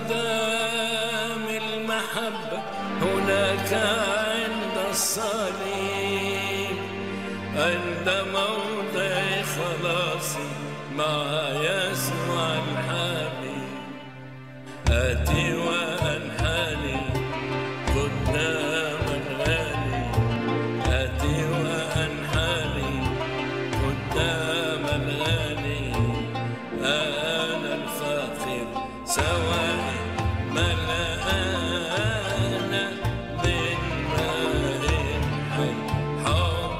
مدام المحبة هناك عند الصليب عند موضع خلاصي مع يسوع الحبيب آتي وأنحني قدام الغالي آتي وأنحني قدام الغالي أنا الفقير سواء ملآنا من ماء حي حب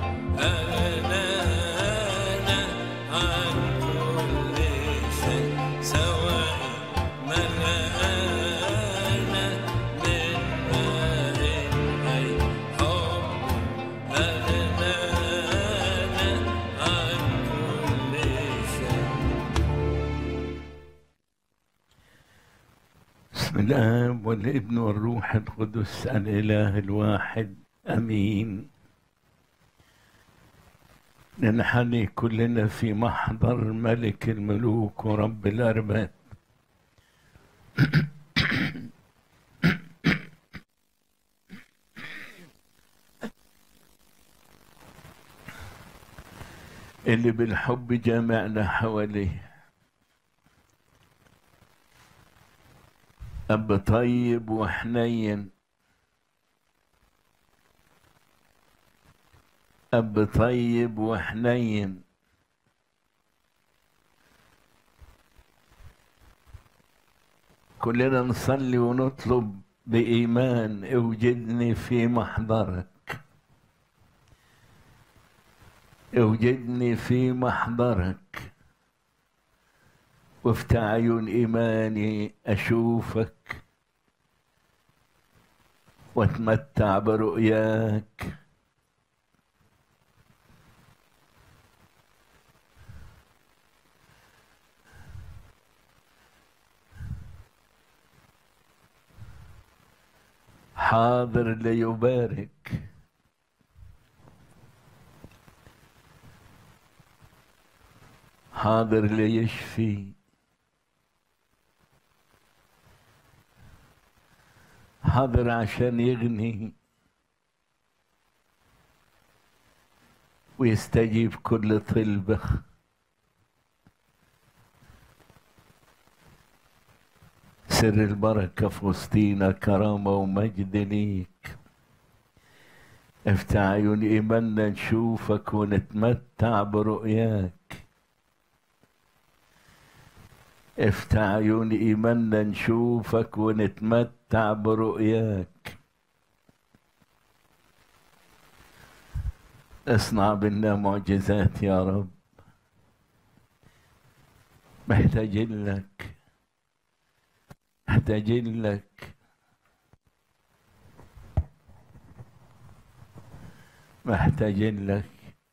أغنانا عن كل شيء سواء ملآنا من ماء حي حب أغنانا عن كل شيء بسم الله والابن والروح القدس الإله الواحد أمين ننحني كلنا في محضر ملك الملوك ورب الأرباب اللي بالحب جمعنا حواليه أب طيب وحنين أب طيب وحنين كلنا نصلي ونطلب بإيمان اوجدني في محضرك اوجدني في محضرك وافتح عيون إيماني أشوفك واتمتع برؤياك حاضر ليبارك حاضر ليشفي حاضر عشان يغني ويستجيب كل طلبة سر البركة في وسطينا كرامة ومجد ليك افتح عيون إيماننا نشوفك ونتمتع برؤياك افتح عيون إيماننا نشوفك ونتمتع برؤياك اصنع بنا معجزات يا رب محتاجين لك محتاجين لك محتاجين لك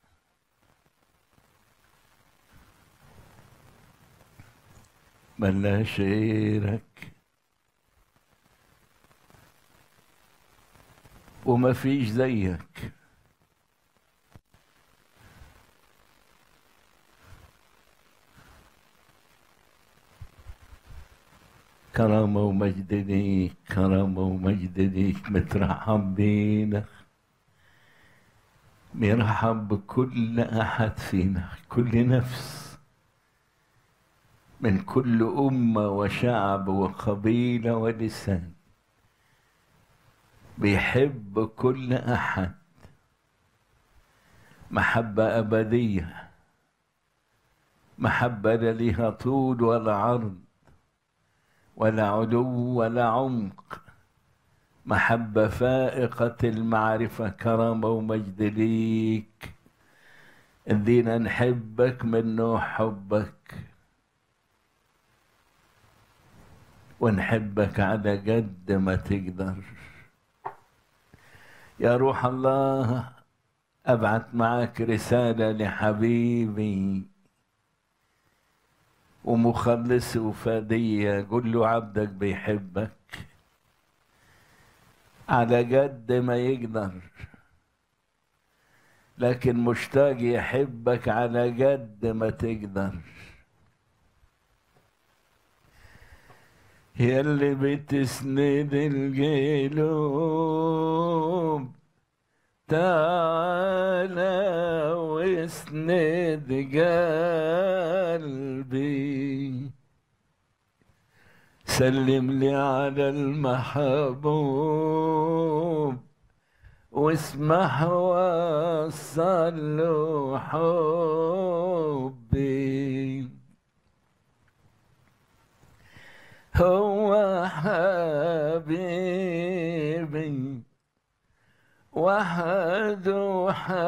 ملناش غيرك وما فيش زيك كرامة ومجد ليك كرامة ومجد ليك مترحم بينا بيرحم بكل أحد فينا كل نفس من كل أمة وشعب وقبيلة ولسان بيحب كل أحد محبة أبدية محبة لا ليها طول ولا عرض ولا علو ولا عمق محبة فائقة المعرفة كرامة ومجد ليك ادينا نحبك من نوع حبك ونحبك على قد ما تقدر يا روح الله ابعت معك رسالة لحبيبي ومخلص وفدية قول له عبدك بيحبك على قد ما يقدر لكن مشتاق يحبك على قد ما تقدر يا اللي بتسند القلوب تعالى واسند قلبي سلم لي على المحبوب واسمح وصل له حبي هو حبيبي وحده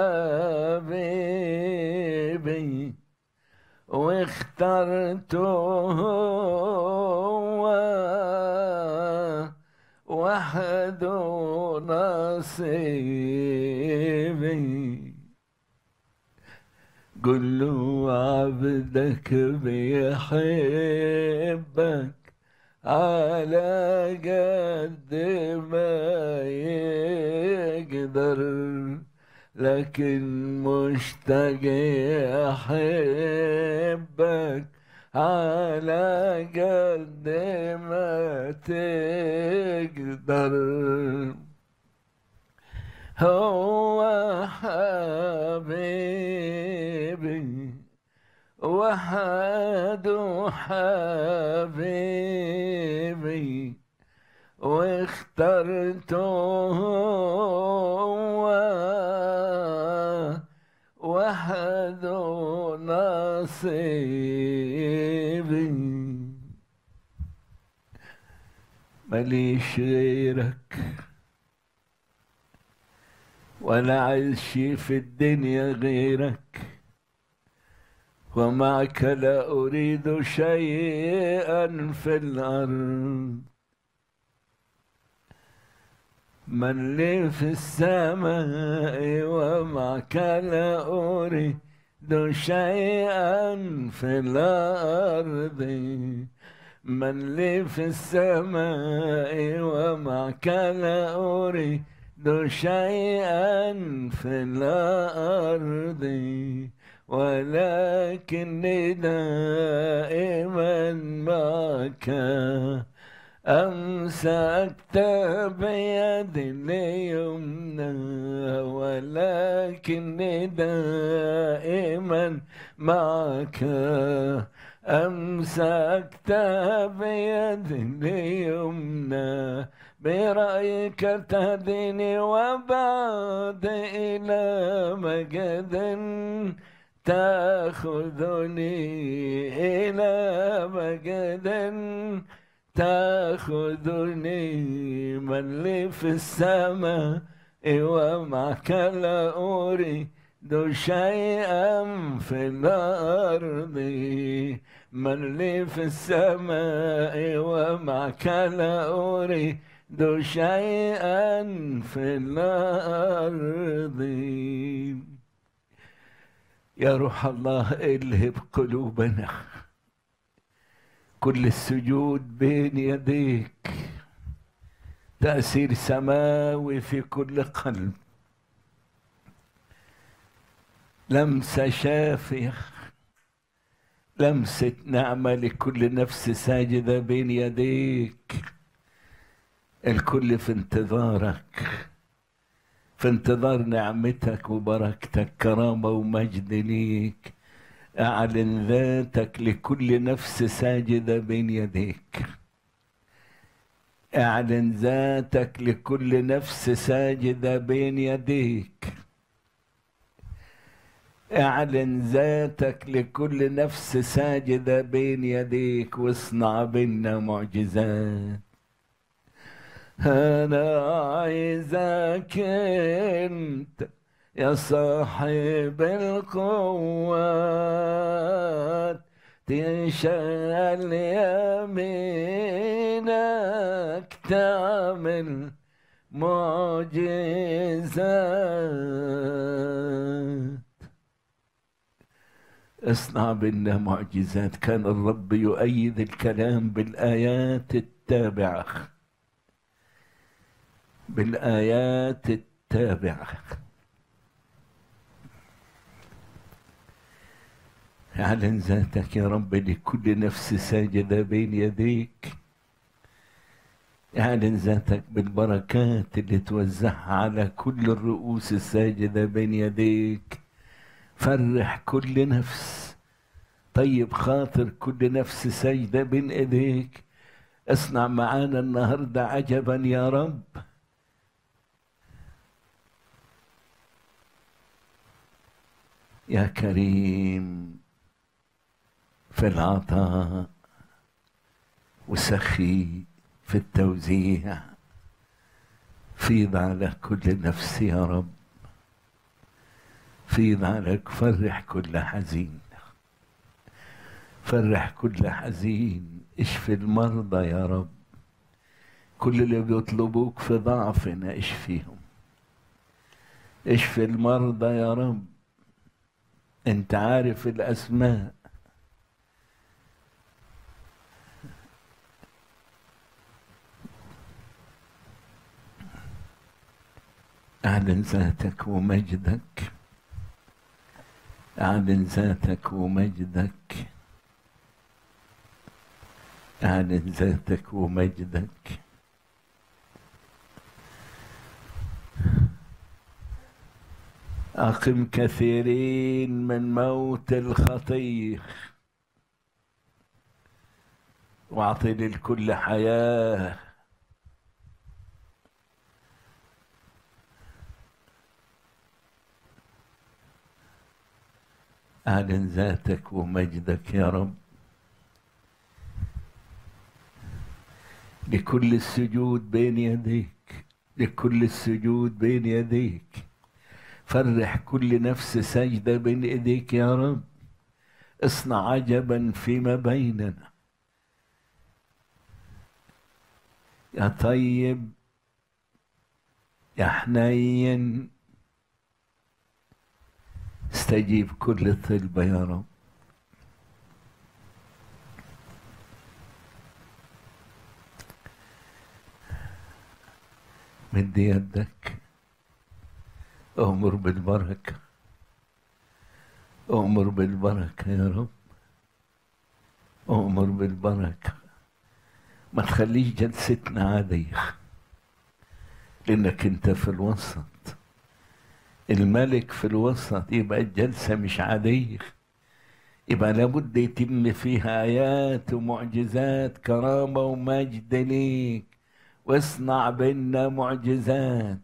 حبيبي واخترته هو وحده نصيبي قل له عبدك بيحبك على قد ما يقدر لكن مشتاق يحبك على قد ما تقدر هو حبيبي وحده حبيبي واخترته هو وحده نصيبي ماليش غيرك ولا عايز شي في الدنيا غيرك ومعك لا أريد شيئا في الأرض من لي في السماء ومعك لا أريد شيئا في الأرض من لي في السماء ومعك لا أريد شيئا في الأرض ولكني دائما معك أمسكت بيدي اليمنى ولكني دائما معك أمسكت بيدي اليمنى برأيك تهديني وبعد إلى مجد تأخذني إلى مجد تأخذني من لي في السماء ومعك لا أريد شيئا في الأرض من لي في السماء ومعك لا أريد شيئا في الأرض يا روح الله الهب قلوبنا كل السجود بين يديك تأثير سماوي في كل قلب لمسة شافية لمسة نعمة لكل نفس ساجدة بين يديك الكل في انتظارك في انتظار نعمتك وبركتك كرامة ومجد ليك اعلن ذاتك لكل نفس ساجدة بين يديك اعلن ذاتك لكل نفس ساجدة بين يديك اعلن ذاتك لكل نفس ساجدة بين يديك واصنع بينا معجزات انا عايزك انت يا صاحب القوات تنشغل يمينك تعمل معجزات اصنع بنا معجزات كان الرب يؤيد الكلام بالآيات التابعة بالآيات التابعة اعلن ذاتك يا رب لكل نفس ساجدة بين يديك اعلن ذاتك بالبركات اللي توزعها على كل الرؤوس الساجدة بين يديك فرح كل نفس طيب خاطر كل نفس ساجدة بين ايديك اصنع معانا النهاردة عجبا يا رب يا كريم في العطاء وسخي في التوزيع فيض على كل نفس يا رب فيض عليك فرح كل حزين فرح كل حزين اشفي المرضى يا رب كل اللي بيطلبوك في ضعفنا اشفيهم اشفي المرضى يا رب انت عارف الاسماء اعلن ذاتك ومجدك اعلن ذاتك ومجدك اعلن ذاتك ومجدك أقم كثيرين من موت الخطية واعطي للكل حياة أعلن ذاتك ومجدك يا رب لكل السجود بين يديك لكل السجود بين يديك فرح كل نفس سجدة بين ايديك يا رب اصنع عجبا فيما بيننا يا طيب يا حنين استجيب كل طلبة يا رب مد يدك أمر بالبركة أمر بالبركة يا رب أمر بالبركة ما تخليش جلستنا عادية لأنك أنت في الوسط الملك في الوسط يبقى الجلسة مش عادية يبقى لابد يتم فيها آيات ومعجزات كرامة ومجد ليك واصنع بينا معجزات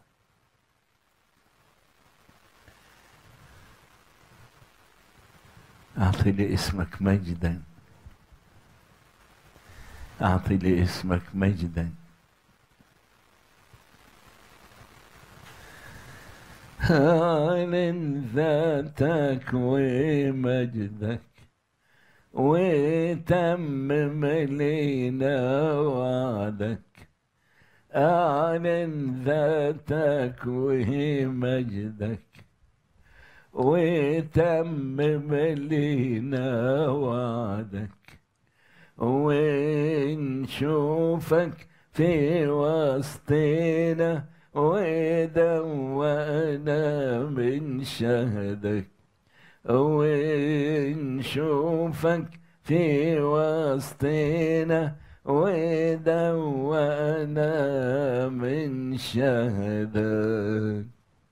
أعطي لاسمك مجدا أعطي لاسمك مجدا أعلن ذاتك ومجدك وتمم لينا وعدك أعلن ذاتك ومجدك وتمم لينا وعدك ونشوفك في وسطنا ودوأنا من شهدك ونشوفك في وسطنا ودوأنا من شهدك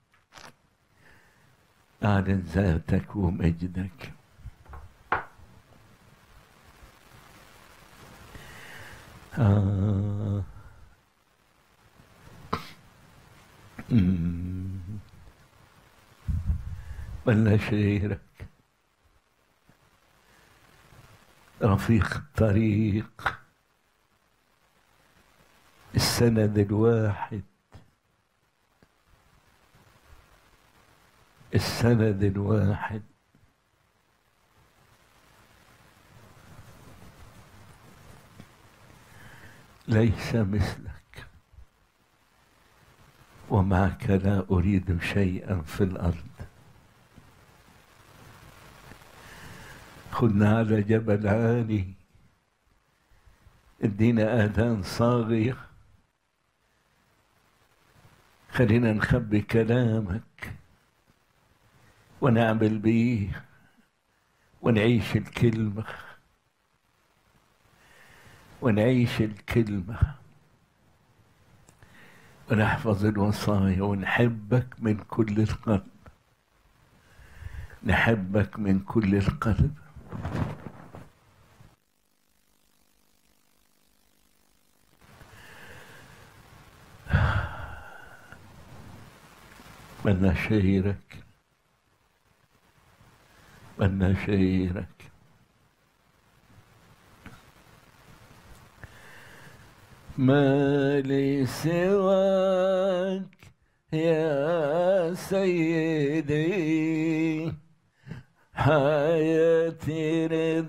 أعلن ذاتك ومجدك آه. أمم. بلاش غيرك رفيق الطريق السند الواحد السند الواحد ليس مثلك ومعك لا أريد شيئا في الأرض خدنا على جبل عالي ادينا آذان صاغية خلينا نخبي كلامك ونعمل بيه ونعيش الكلمة ونعيش الكلمة ونحفظ الوصايا ونحبك من كل القلب نحبك من كل القلب من نشيرك من نشيرك ما لي سواك يا سيدي حياتي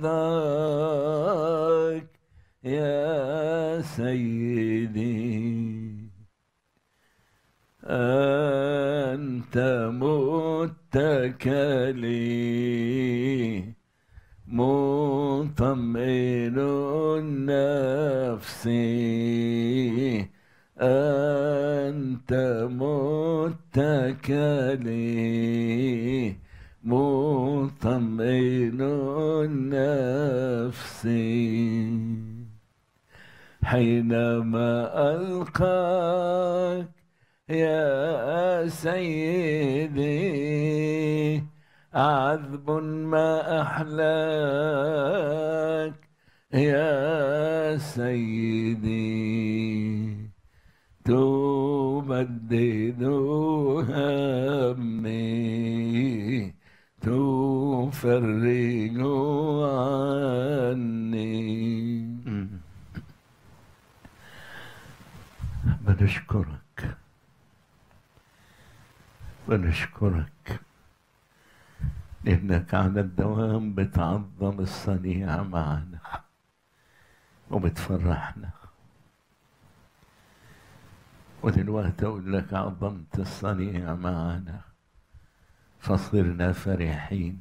رضاك يا سيدي أنت متكلي مطمئن النفس أنت متكلي مطمئن النفس حينما ألقاك يا سيدي عذب ما أحلاك يا سيدي تبدد همي تفرج عني بنشكرك بنشكرك لأنك على الدوام بتعظم الصنيع معنا وبتفرحنا ودلوقتي أقول لك عظمت الصنيع معنا فصرنا فرحين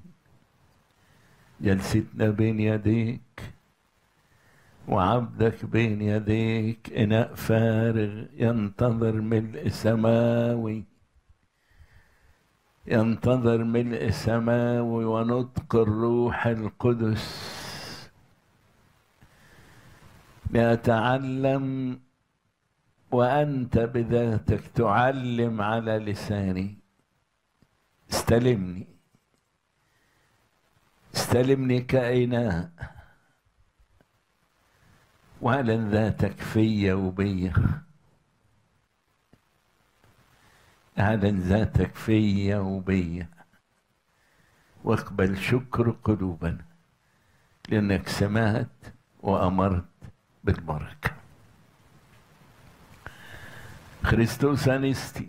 جلستنا بين يديك وعبدك بين يديك إناء فارغ ينتظر ملء سماوي ينتظر ملء سماوي ونطق الروح القدس لأتعلم وأنت بذاتك تعلم على لساني استلمني استلمني كإناء واعلن ذاتك فيا وبيا اعلن ذاتك فيا وبيا واقبل شكر قلوبنا لانك سمعت وامرت بالبركه خريستوس انستي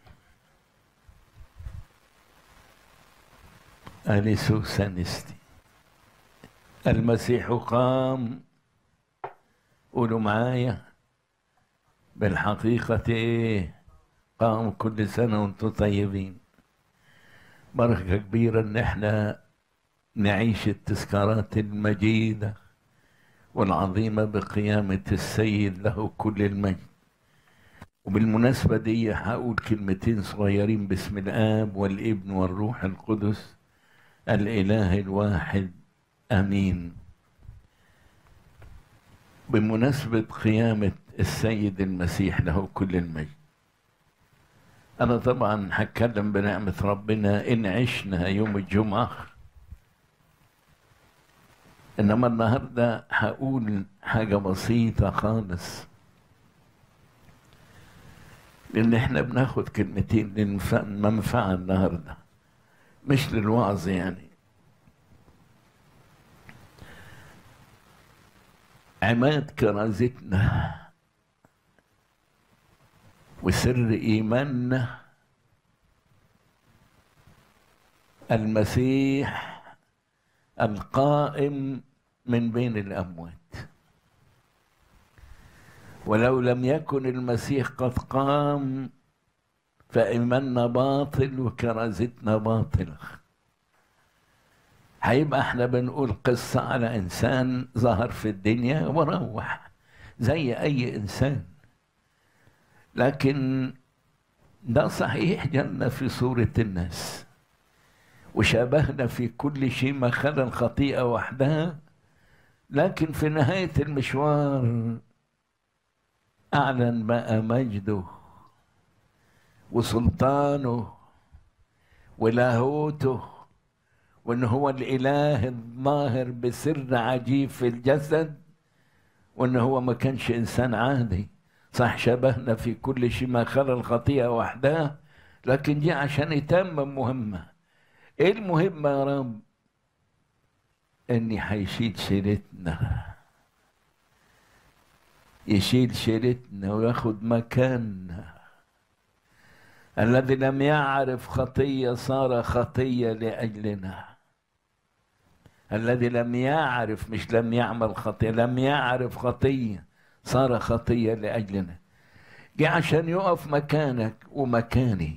انيسوس انستي المسيح قام قولوا معايا بالحقيقة ايه قام كل سنة وانتم طيبين بركة كبيرة ان احنا نعيش التذكارات المجيدة والعظيمة بقيامة السيد له كل المجد وبالمناسبة دي هقول كلمتين صغيرين باسم الآب والابن والروح القدس الإله الواحد آمين بمناسبة قيامة السيد المسيح له كل المجد أنا طبعا هتكلم بنعمة ربنا إن عشنا يوم الجمعة إنما النهاردة هقول حاجة بسيطة خالص لأن إحنا بناخد كلمتين للمنفعة النهاردة مش للوعظ يعني عماد كرازتنا وسر ايماننا المسيح القائم من بين الاموات ولو لم يكن المسيح قد قام فايماننا باطل وكرازتنا باطله هيبقى احنا بنقول قصة على إنسان ظهر في الدنيا وروح زي أي إنسان لكن ده صحيح جالنا في صورة الناس وشابهنا في كل شيء ما خلا الخطيئة وحدها لكن في نهاية المشوار أعلن بقى مجده وسلطانه ولاهوته وان هو الاله الظاهر بسر عجيب في الجسد وان هو ما كانش انسان عادي صح شبهنا في كل شيء ما خلا الخطيئه وحدها لكن دي عشان يتمم مهمه ايه المهمه يا رب اني هيشيل شيلتنا يشيل شيلتنا وياخد مكاننا الذي لم يعرف خطيه صار خطيه لاجلنا الذي لم يعرف مش لم يعمل خطيه لم يعرف خطيه صار خطيه لاجلنا جه عشان يقف مكانك ومكاني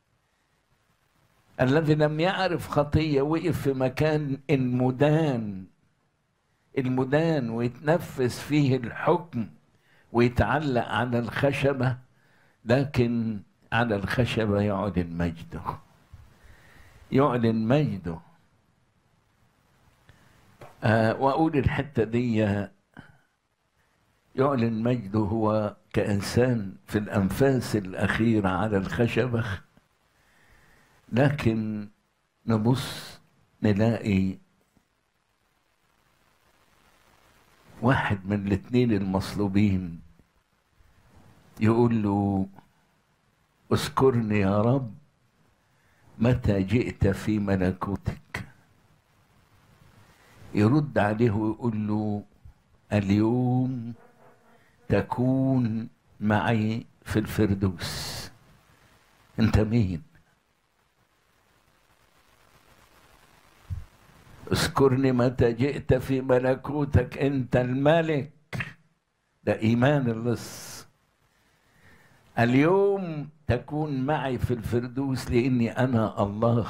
الذي لم يعرف خطيه وقف في مكان المدان المدان ويتنفذ فيه الحكم ويتعلق على الخشبه لكن على الخشبه يعلن مجده يعلن مجده آه واقول الحته دي يعلن مجده هو كانسان في الانفاس الاخيره على الخشبه لكن نبص نلاقي واحد من الاثنين المصلوبين يقول له اذكرني يا رب متى جئت في ملكوتك يرد عليه ويقول له اليوم تكون معي في الفردوس انت مين اذكرني متى جئت في ملكوتك انت الملك ده ايمان اللص اليوم تكون معي في الفردوس لاني انا الله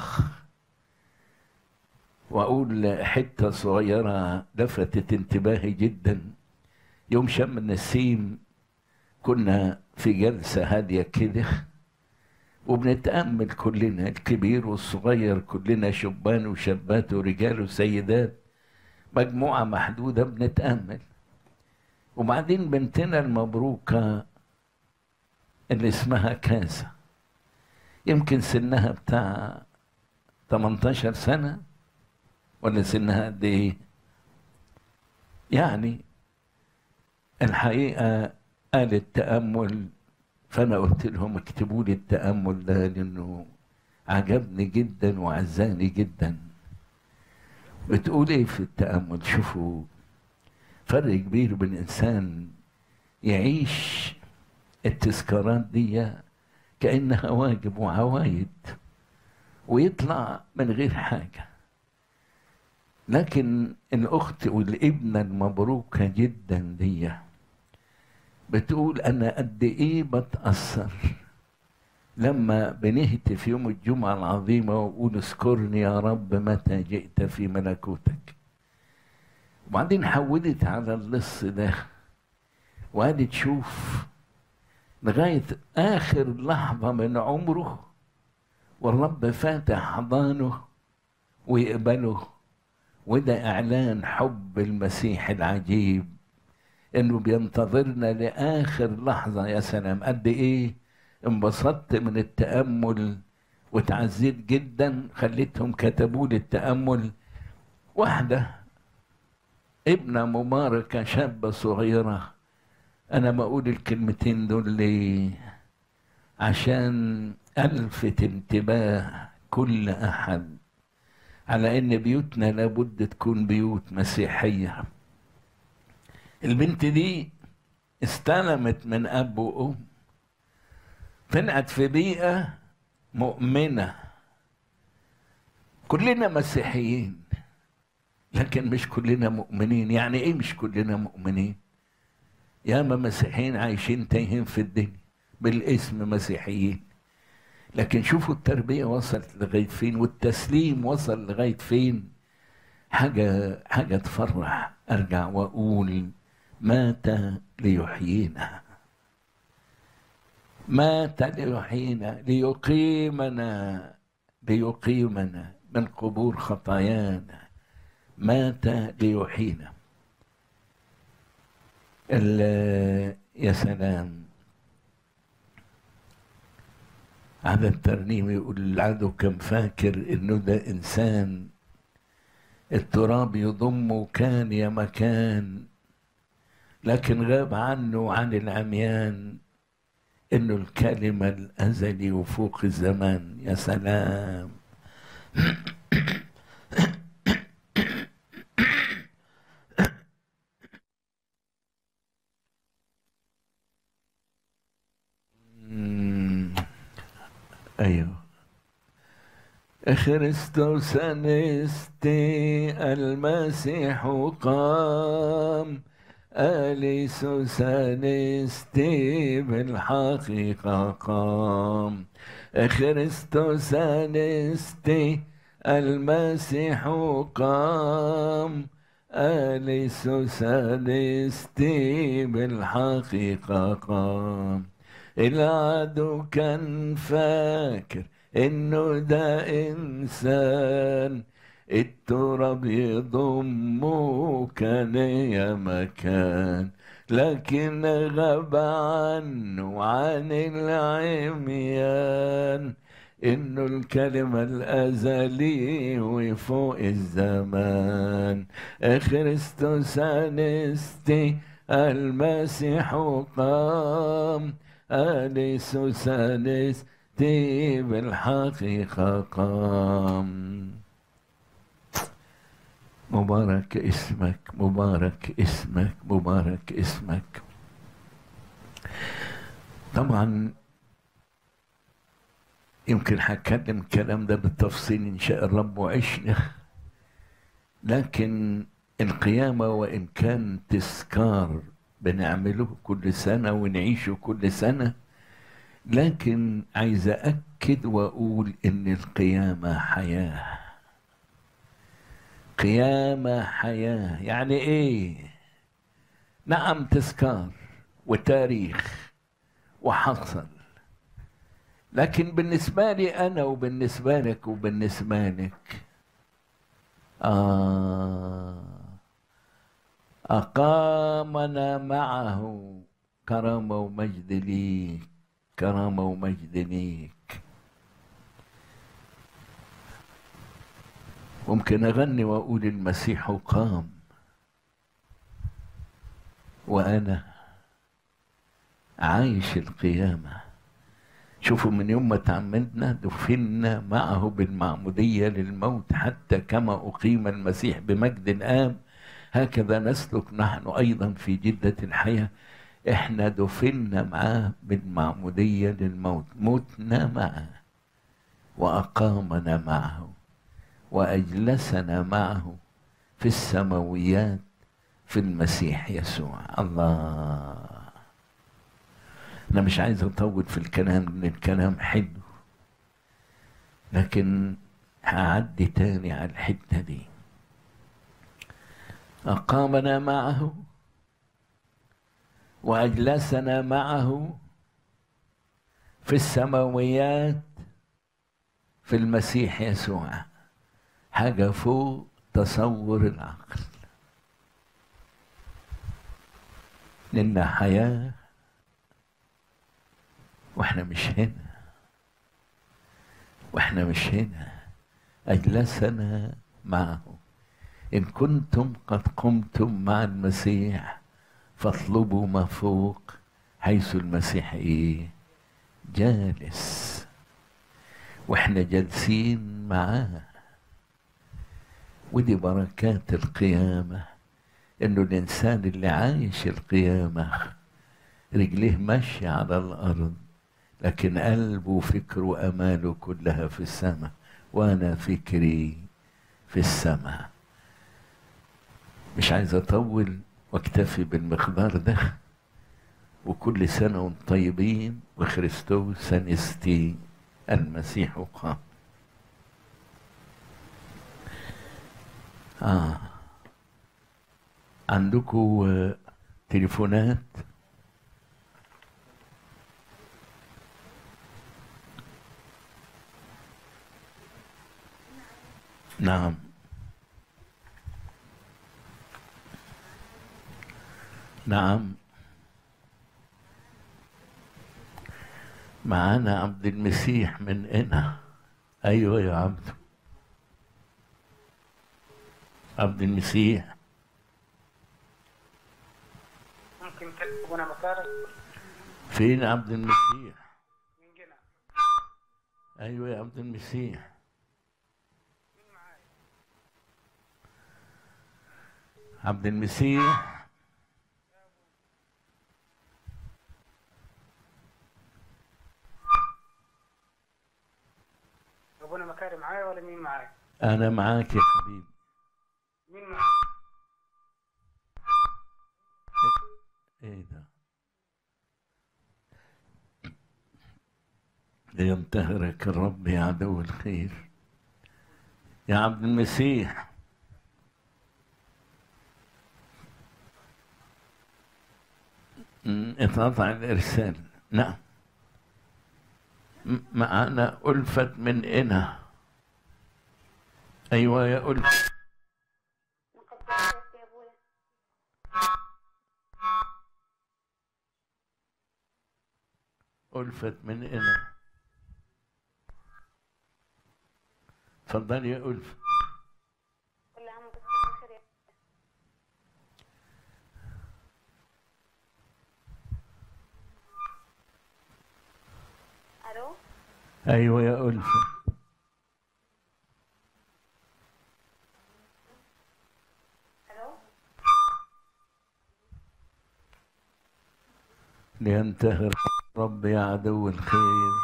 واقول حته صغيره لفتت انتباهي جدا يوم شم النسيم كنا في جلسه هاديه كده وبنتامل كلنا الكبير والصغير كلنا شبان وشابات ورجال وسيدات مجموعه محدوده بنتامل وبعدين بنتنا المبروكه اللي اسمها كاسة يمكن سنها بتاع 18 سنة ولا سنها قد ايه؟ يعني الحقيقة قال التأمل فأنا قلت لهم اكتبوا لي التأمل ده لأنه عجبني جدا وعزاني جدا بتقول ايه في التأمل شوفوا فرق كبير بين إنسان يعيش التذكارات دي كأنها واجب وعوايد ويطلع من غير حاجة لكن الأخت والابنة المبروكة جدا دي بتقول أنا قد إيه بتأثر لما بنهتف يوم الجمعة العظيمة وأقول اذكرني يا رب متى جئت في ملكوتك وبعدين حودت على اللص ده وقالت شوف لغاية آخر لحظة من عمره والرب فاتح حضانه ويقبله وده إعلان حب المسيح العجيب إنه بينتظرنا لآخر لحظة يا سلام قد إيه انبسطت من التأمل وتعزيت جدا خليتهم كتبوا لي التأمل واحدة ابنة مباركة شابة صغيرة أنا بقول الكلمتين دول ليه؟ عشان ألفت انتباه كل أحد على إن بيوتنا لابد تكون بيوت مسيحية البنت دي استلمت من أب وأم طلعت في بيئة مؤمنة كلنا مسيحيين لكن مش كلنا مؤمنين يعني ايه مش كلنا مؤمنين ياما مسيحيين عايشين تايهين في الدنيا بالاسم مسيحيين لكن شوفوا التربية وصلت لغاية فين والتسليم وصل لغاية فين حاجة حاجة تفرح أرجع وأقول مات ليحيينا مات ليحيينا ليقيمنا ليقيمنا من قبور خطايانا مات ليحيينا ال- يا سلام هذا الترنيم يقول العدو كان فاكر انه ده انسان التراب يضمه كان يا مكان لكن غاب عنه عن العميان انه الكلمة الازلي وفوق الزمان يا سلام مم. ايوه خريستوس انستي المسيح قام أليسوس انستي بالحقيقة قام خريستوس انستي المسيح قام أليسوس انستي بالحقيقة قام العدو كان فاكر انه ده انسان التراب يضمه كان يا مكان لكن غاب عنه عن العميان انه الكلمة الازلي وفوق الزمان خريستوس انستي المسيح قام أليسوس أنستي بالحقيقة قام مبارك اسمك مبارك اسمك مبارك اسمك طبعا يمكن هتكلم الكلام ده بالتفصيل ان شاء الرب وعشنا لكن القيامة وإن كان تذكار بنعمله كل سنة ونعيشه كل سنة لكن عايز أكد وأقول إن القيامة حياة قيامة حياة يعني إيه؟ نعم تذكار وتاريخ وحصل لكن بالنسبة لي أنا وبالنسبة لك وبالنسبة لك آه أقامنا معه كرامة ومجد ليك كرامة ومجد ليك ممكن أغني وأقول المسيح قام وأنا عايش القيامة شوفوا من يوم ما تعمدنا دفنا معه بالمعمودية للموت حتى كما أقيم المسيح بمجد الآب هكذا نسلك نحن أيضا في جدة الحياة إحنا دفنا معاه بالمعمودية للموت متنا معه وأقامنا معه وأجلسنا معه في السماويات في المسيح يسوع الله أنا مش عايز أطول في الكلام لأن الكلام حلو لكن هعدي تاني على الحتة دي أقامنا معه وأجلسنا معه في السماويات في المسيح يسوع حاجة فوق تصور العقل لنا حياة واحنا مش هنا واحنا مش هنا أجلسنا معه إن كنتم قد قمتم مع المسيح فاطلبوا ما فوق حيث المسيح إيه جالس واحنا جالسين معاه ودي بركات القيامة انه الانسان اللي عايش القيامة رجليه ماشية على الارض لكن قلبه وفكره واماله كلها في السماء وانا فكري في السماء مش عايز اطول واكتفي بالمقدار ده وكل سنة وانتم طيبين وخريستوس نستي المسيح قام آه عندكم آه، تليفونات نعم نعم معانا عبد المسيح من هنا ايوه يا عبد عبد المسيح ممكن تكون مكارم فين عبد المسيح من جنة ايوه يا عبد المسيح عبد المسيح ابونا مكارم معايا ولا مين معايا؟ انا معاك يا حبيبي مين معايا؟ ايه ده لينتهرك الرب يا عدو الخير يا عبد المسيح م- اتقطع الإرسال نعم م- معنا ألفت من إنا أيوة يا ألفت مقدسات يا ابويا ألفت من إنا اتفضلي يا ألفت كل عام وانت بخير يا الو أيوة يا ألفت الو لينتهر رب يا عدو الخير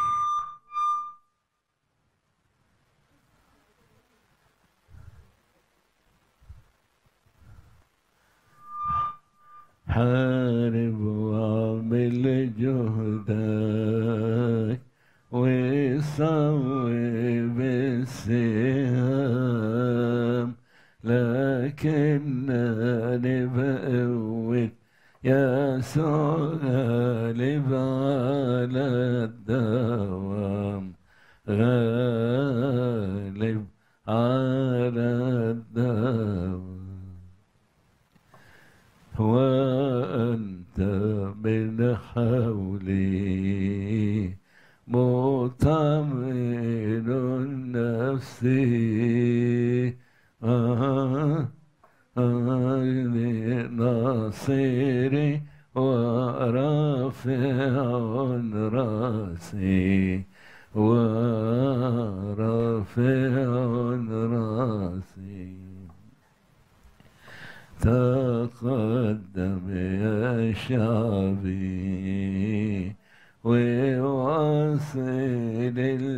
حارب واعمل جهدك وصوب السهام لكنني بقوة يسوع غالب على الدوام غالب على الدوام وأنت من حولي مطمئن النفس آه آه ناصري ورافع راسي ورافع راسي تقدم يا شعبي وواصل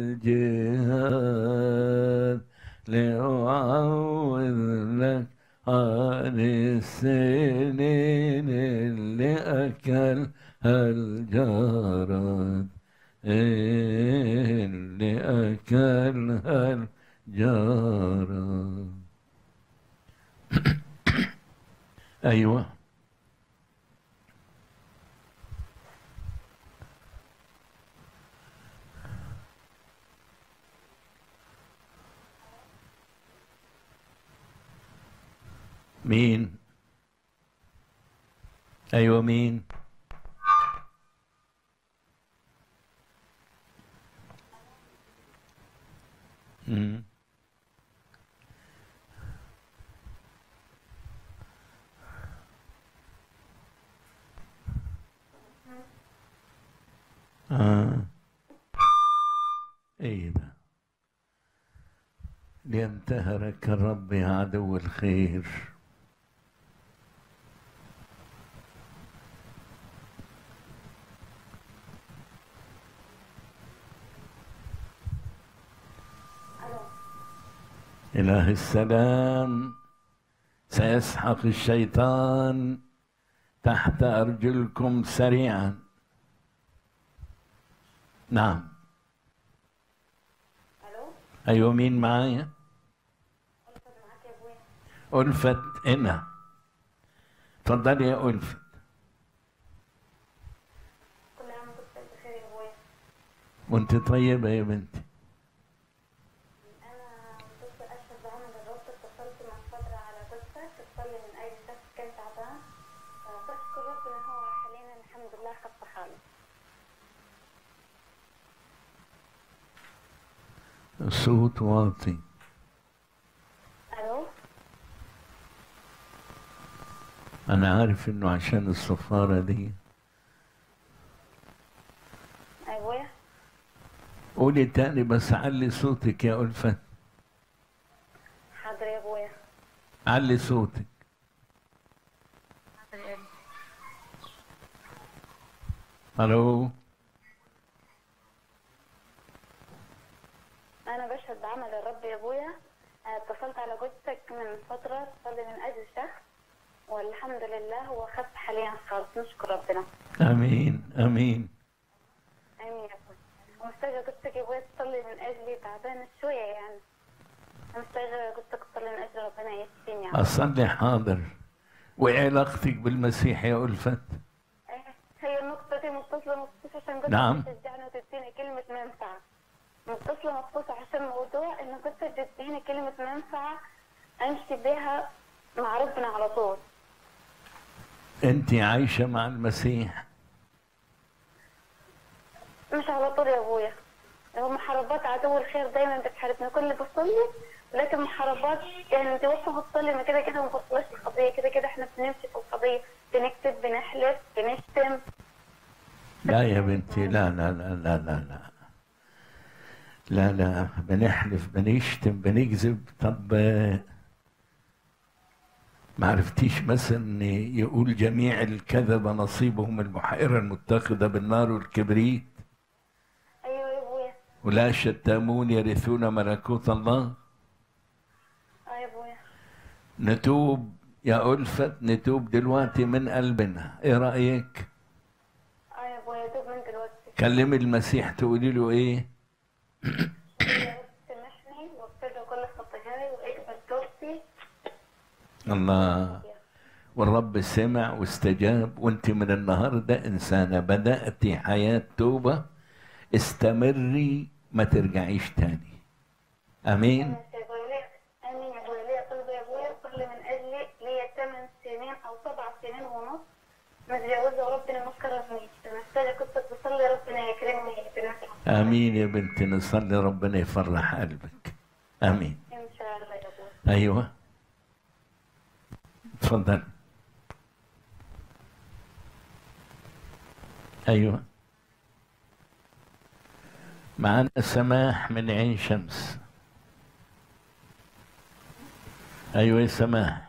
الجهاد لأعوذ لك عن السنين اللي أكلها الجراد اللي أكلها الجراد أيوة مين أيوة مين مم. آه. ايه ده لينتهرك الرب يا عدو الخير الو إله السلام سيسحق الشيطان تحت أرجلكم سريعا نعم الو أيوة مين معايا ألفت معاك يا ابويا ألفت هنا اتفضلي يا ألفت كل عام وانت بخير يا ابويا وانت طيبة يا بنتي انا كنت اشهد بعمل الرب اتصلت من فتره على جثه تصلي من اي شخص كان تعبان فبشكر ربنا هو حاليا الحمد لله خف حاله صوت واطي الو انا عارف انه عشان الصفارة دي يا ابويا قولي تاني بس علي صوتك يا ألفة حاضر يا ابويا علي صوتك حاضر يا ابني الو انا بشهد بعمل الرب يا ابويا أنا اتصلت على جوزتك من فتره تصلي من اجل شخص والحمد لله هو خف حاليا خالص نشكر ربنا امين امين امين يا ابويا ومحتاجه جوزتك يا ابويا تصلي من اجلي تعبانه شويه يعني محتاجه جوزتك تصلي من اجل ربنا يشفيني يعني. اصلي حاضر وايه علاقتك بالمسيح يا ألفة إيه، هي النقطه دي متصله مخصوص عشان جوزتك نعم. تشجعني وتديني كلمه منفعه متصله مخصوص عشان موضوع ان جوزتك تديني كلمه منفعه امشي بيها مع ربنا على طول انت عايشة مع المسيح مش على طول يا ابويا هو محاربات عدو الخير دايما بتحاربنا كل اللي بصلي لكن محاربات يعني انت وقت ما تصلي ما كده كده ما بتصليش القضيه كده كده احنا بنمشي في القضيه بنكتب بنحلف بنشتم لا يا بنتي لا لا لا لا لا لا لا لا بنحلف بنشتم بنكذب طب آه، ما عرفتيش مثلا إن يقول جميع الكذبة نصيبهم المحائرة المتخذة بالنار والكبريت ايوه يا ابويا ولا شتامون يرثون ملكوت الله اه يا ابويا نتوب يا ألفت نتوب دلوقتي من قلبنا ايه رأيك اه يا ابويا دوب من دلوقتي كلمي المسيح تقولي له ايه يا رب سامحني واغفر لي كل خطاياي واقبل توبتي الله والرب سمع واستجاب وانت من النهارده انسانه بدات حياه توبه استمري ما ترجعيش تاني امين امين يا ابويا امين يا ابويا ليا طلب يا ابويا صلي من اجلي ليا ثمان سنين او سبع سنين ونص متجوزه وربنا ما كرمنيش محتاجه كنت تصلي ربنا يكرمني بنفسه امين يا بنتي نصلي ربنا يفرح قلبك امين ان شاء الله يا ابويا ايوه اتفضل ايوه معانا سماح من عين شمس ايوه يا سماح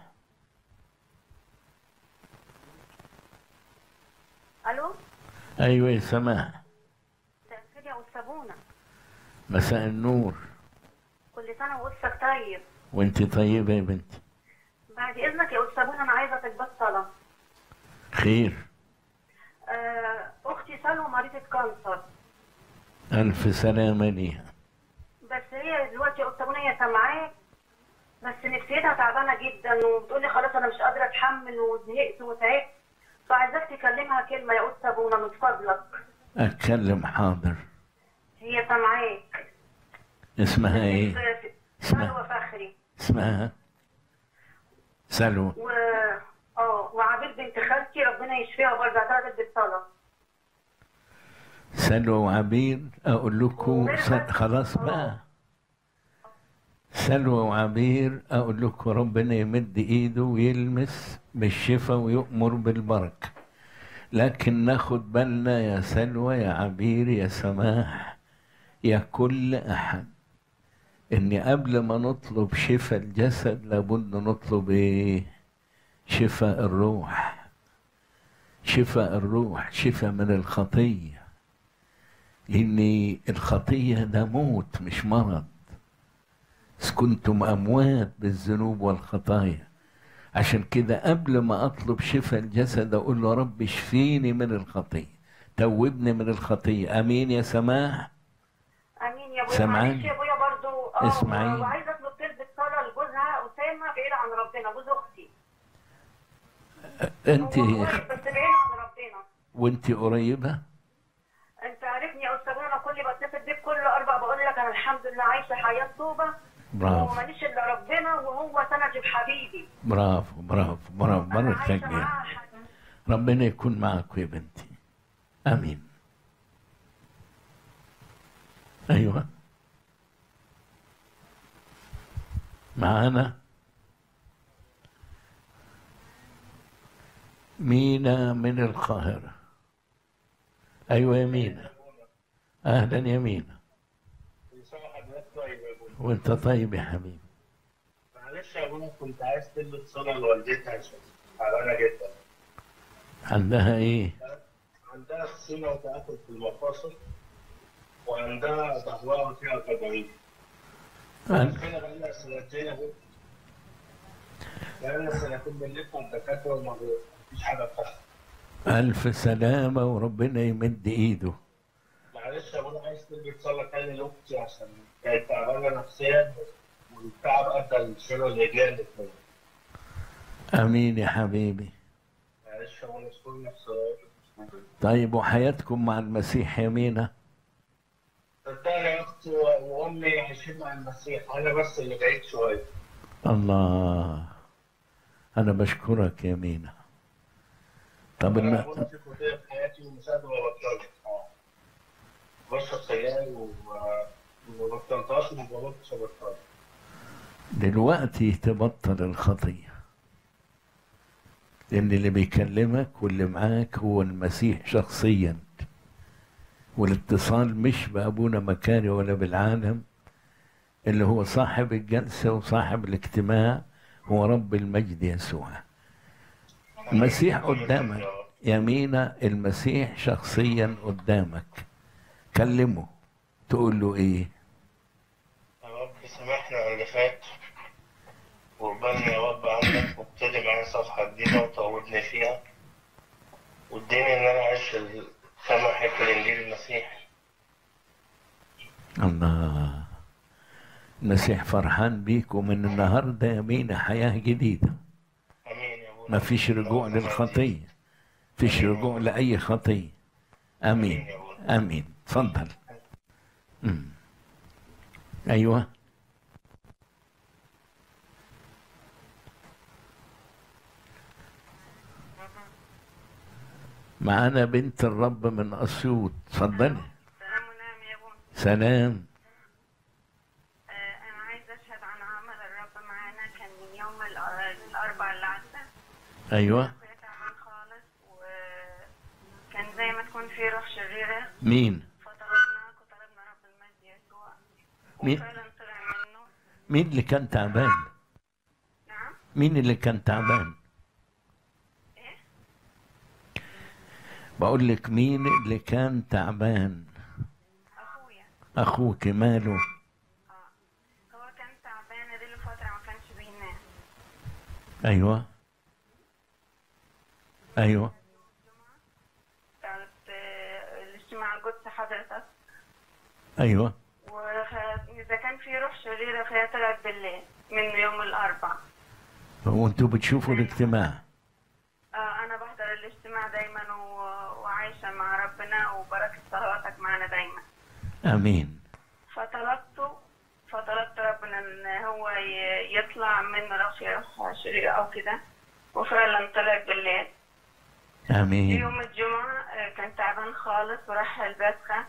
الو ايوه يا سماح مساء الخير يا استاذونا مساء النور كل سنه وقصتك طيب وانت طيبه يا بنتي بعد اذنك يا استاذونا انا عايزه تكبس صلاه خير آه، اختي سلوى مريضه كانسر الف سلامه ليها بس هي دلوقتي يا استاذونا هي سامعاك بس نفسيتها تعبانه جدا وبتقول لي خلاص انا مش قادره اتحمل وزهقت وتعبت فعايزاك تكلمها كلمه يا استاذونا من فضلك اتكلم حاضر هي سامعاك اسمها ايه سلوى فخري اسمها سلوى و اه وعبيد بنت خالتي ربنا يشفيها برضه هتعرف بالصلاه سلوى وعبير اقول لكم وغير س- بس- خلاص آه. بقى سلوى وعبير اقول لكم ربنا يمد ايده ويلمس بالشفاء ويؤمر بالبركه لكن ناخد بالنا يا سلوى يا عبير يا سماح يا كل احد ان قبل ما نطلب شفاء الجسد لابد نطلب ايه شفاء الروح شفاء الروح شفاء من الخطيه لأن الخطية ده موت مش مرض إذ كنتم أموات بالذنوب والخطايا عشان كده قبل ما أطلب شفاء الجسد أقول له رب اشفيني من الخطية توبني من الخطية أمين يا سماح امين يا ابويا سامعاني؟ معلش يا ابويا برضو اه اسمعيني. وعايزه اطلب تلبس صلاه لجوزها اسامه بعيد عن ربنا جوز اختي أنت هو كويس بس بعيد عن ربنا وأنت قريبة انت عارفني يا استاذ انا كل ما اتصل بيك كل اربع بقول لك انا الحمد لله عايشه حياه توبه برافو وماليش الا ربنا وهو سندي وحبيبي برافو برافو برافو انا بركة عايشه كبيرة معاه حياة. ربنا يكون معك يا بنتي امين ايوه معانا مينا من القاهرة أيوة يا مينا أهلا يا مينا وأنت طيب يا حبيبي معلش يا ابونا كنت عايز تلبس صلاة لوالدتها عشان تعبانة جدا عندها إيه عندها سمنة وتآكل في المفاصل وعندها ظهرها فيها كبريت أن- كده بقالنا سنتين اهو بقالنا سنتين بنلف على الدكاترة وما فيش حاجة بتحصل ألف سلامة وربنا يمد إيده معلش يا ابونا عايز تلبس صلاة تاني لأختي عشان كانت تعبانة نفسيا والتعب أدى للشلل اللي جالت أمين يا حبيبي معلش يا ابونا اذكرني في صلاتك طيب وحياتكم مع المسيح يا مينا صدقني يا اختي وامي عايشين مع المسيح انا بس اللي بعيد شويه الله أنا بشكرك يا مينا طب انا الم... كنت في خطيه في حياتي ومش قادر ابطلها بشرب سجاير و- وما بطلتهاش وما بطلتش ابطلها دلوقتي تبطل الخطية لأن اللي بيكلمك واللي معاك هو المسيح شخصيا والاتصال مش بأبونا مكاري ولا بالعالم اللي هو صاحب الجلسة وصاحب الاجتماع هو رب المجد يسوع المسيح قدامك يمينة المسيح شخصيا قدامك كلمه تقول له ايه يا رب سامحنا على اللي فات وقبلني يا رب عندك وابتدي معايا صفحة جديدة وطودني فيها واديني إن أنا أعيش ال- كما حكى الإنجيل المسيح الله المسيح فرحان بيك ومن النهارده يا مينا حياة جديدة آمين يا أبونا ما فيش رجوع للخطية فيش رجوع لأي خطية آمين آمين تفضل أمم. أيوه معانا بنت الرب من أسيوط تفضلي سلام ونعم يا بون سلام آه، أنا عايزة أشهد عن عمل الرب معانا كان من يوم الأر- الأربع اللي عدى أيوه أخويا تعبان خالص وكان زي ما تكون في روح شريرة مين فطلبناك وطلبنا رب المجد يسوع مين؟ وفعلا طلع منه مين اللي كان تعبان نعم مين اللي كان تعبان إيه؟ بقول لك مين اللي كان تعبان أخويا اخوك ماله آه هو كان تعبان دي فترة ما كانش بينام ايوه ايوه كانت آه، الاجتماع القدس حضرتك ايوه وإذا كان في روح شريرة فهي طلعت بالليل من يوم الأربع وانتوا بتشوفوا الاجتماع آه، أنا بحضر الاجتماع دايما و- وعايشة مع ربنا وبركة صلواتك معنا دايما امين فطلبته فطلبت ربنا إن هو ي- يطلع منه لو في روح شريرة أو كده وفعلا طلع بالليل امين يوم الجمعة آه، كان تعبان خالص وراح البسخة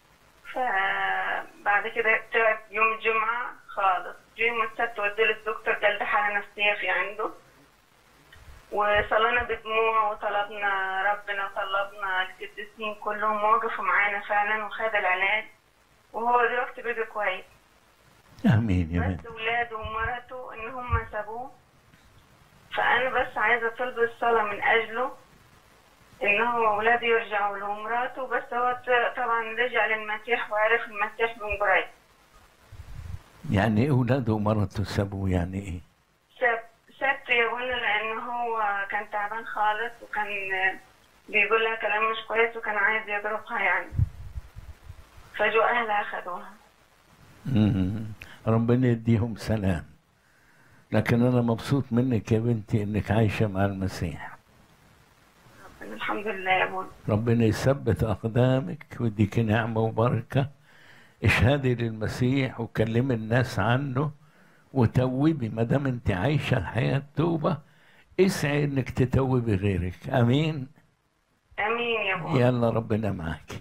فبعد كده تعب يوم الجمعة خالص جه يوم السبت وديه للدكتور قال ده حالة نفسية في عنده وصلينا بدموع وطلبنا ربنا وطلبنا القديسين كلهم وقفوا معانا فعلا وخد العلاج وهو دلوقتي بقى كويس امين يا بس بنت ولاده ومرته ان هم سابوه فانا بس عايزه اطلب الصلاه من اجله ان هو ولاده يرجعوا له ومراته بس هو ط- طبعا رجع للمسيح وعرف المسيح من قريب يعني ايه اولاده ومرته سابوه يعني ايه ساب سابت يا بني لان هو كان تعبان خالص وكان بيقول لها كلام مش كويس وكان عايز يضربها يعني فجوا اهلها اخدوها مم. ربنا يديهم سلام لكن انا مبسوط منك يا بنتي انك عايشه مع المسيح الحمد لله يا بني ربنا يثبت أقدامك ويديك نعمة وبركة اشهدي للمسيح وكلمي الناس عنه وتوبي ما دام انت عايشة الحياة توبة اسعي انك تتوبي غيرك امين امين يا بني يلا ربنا معاك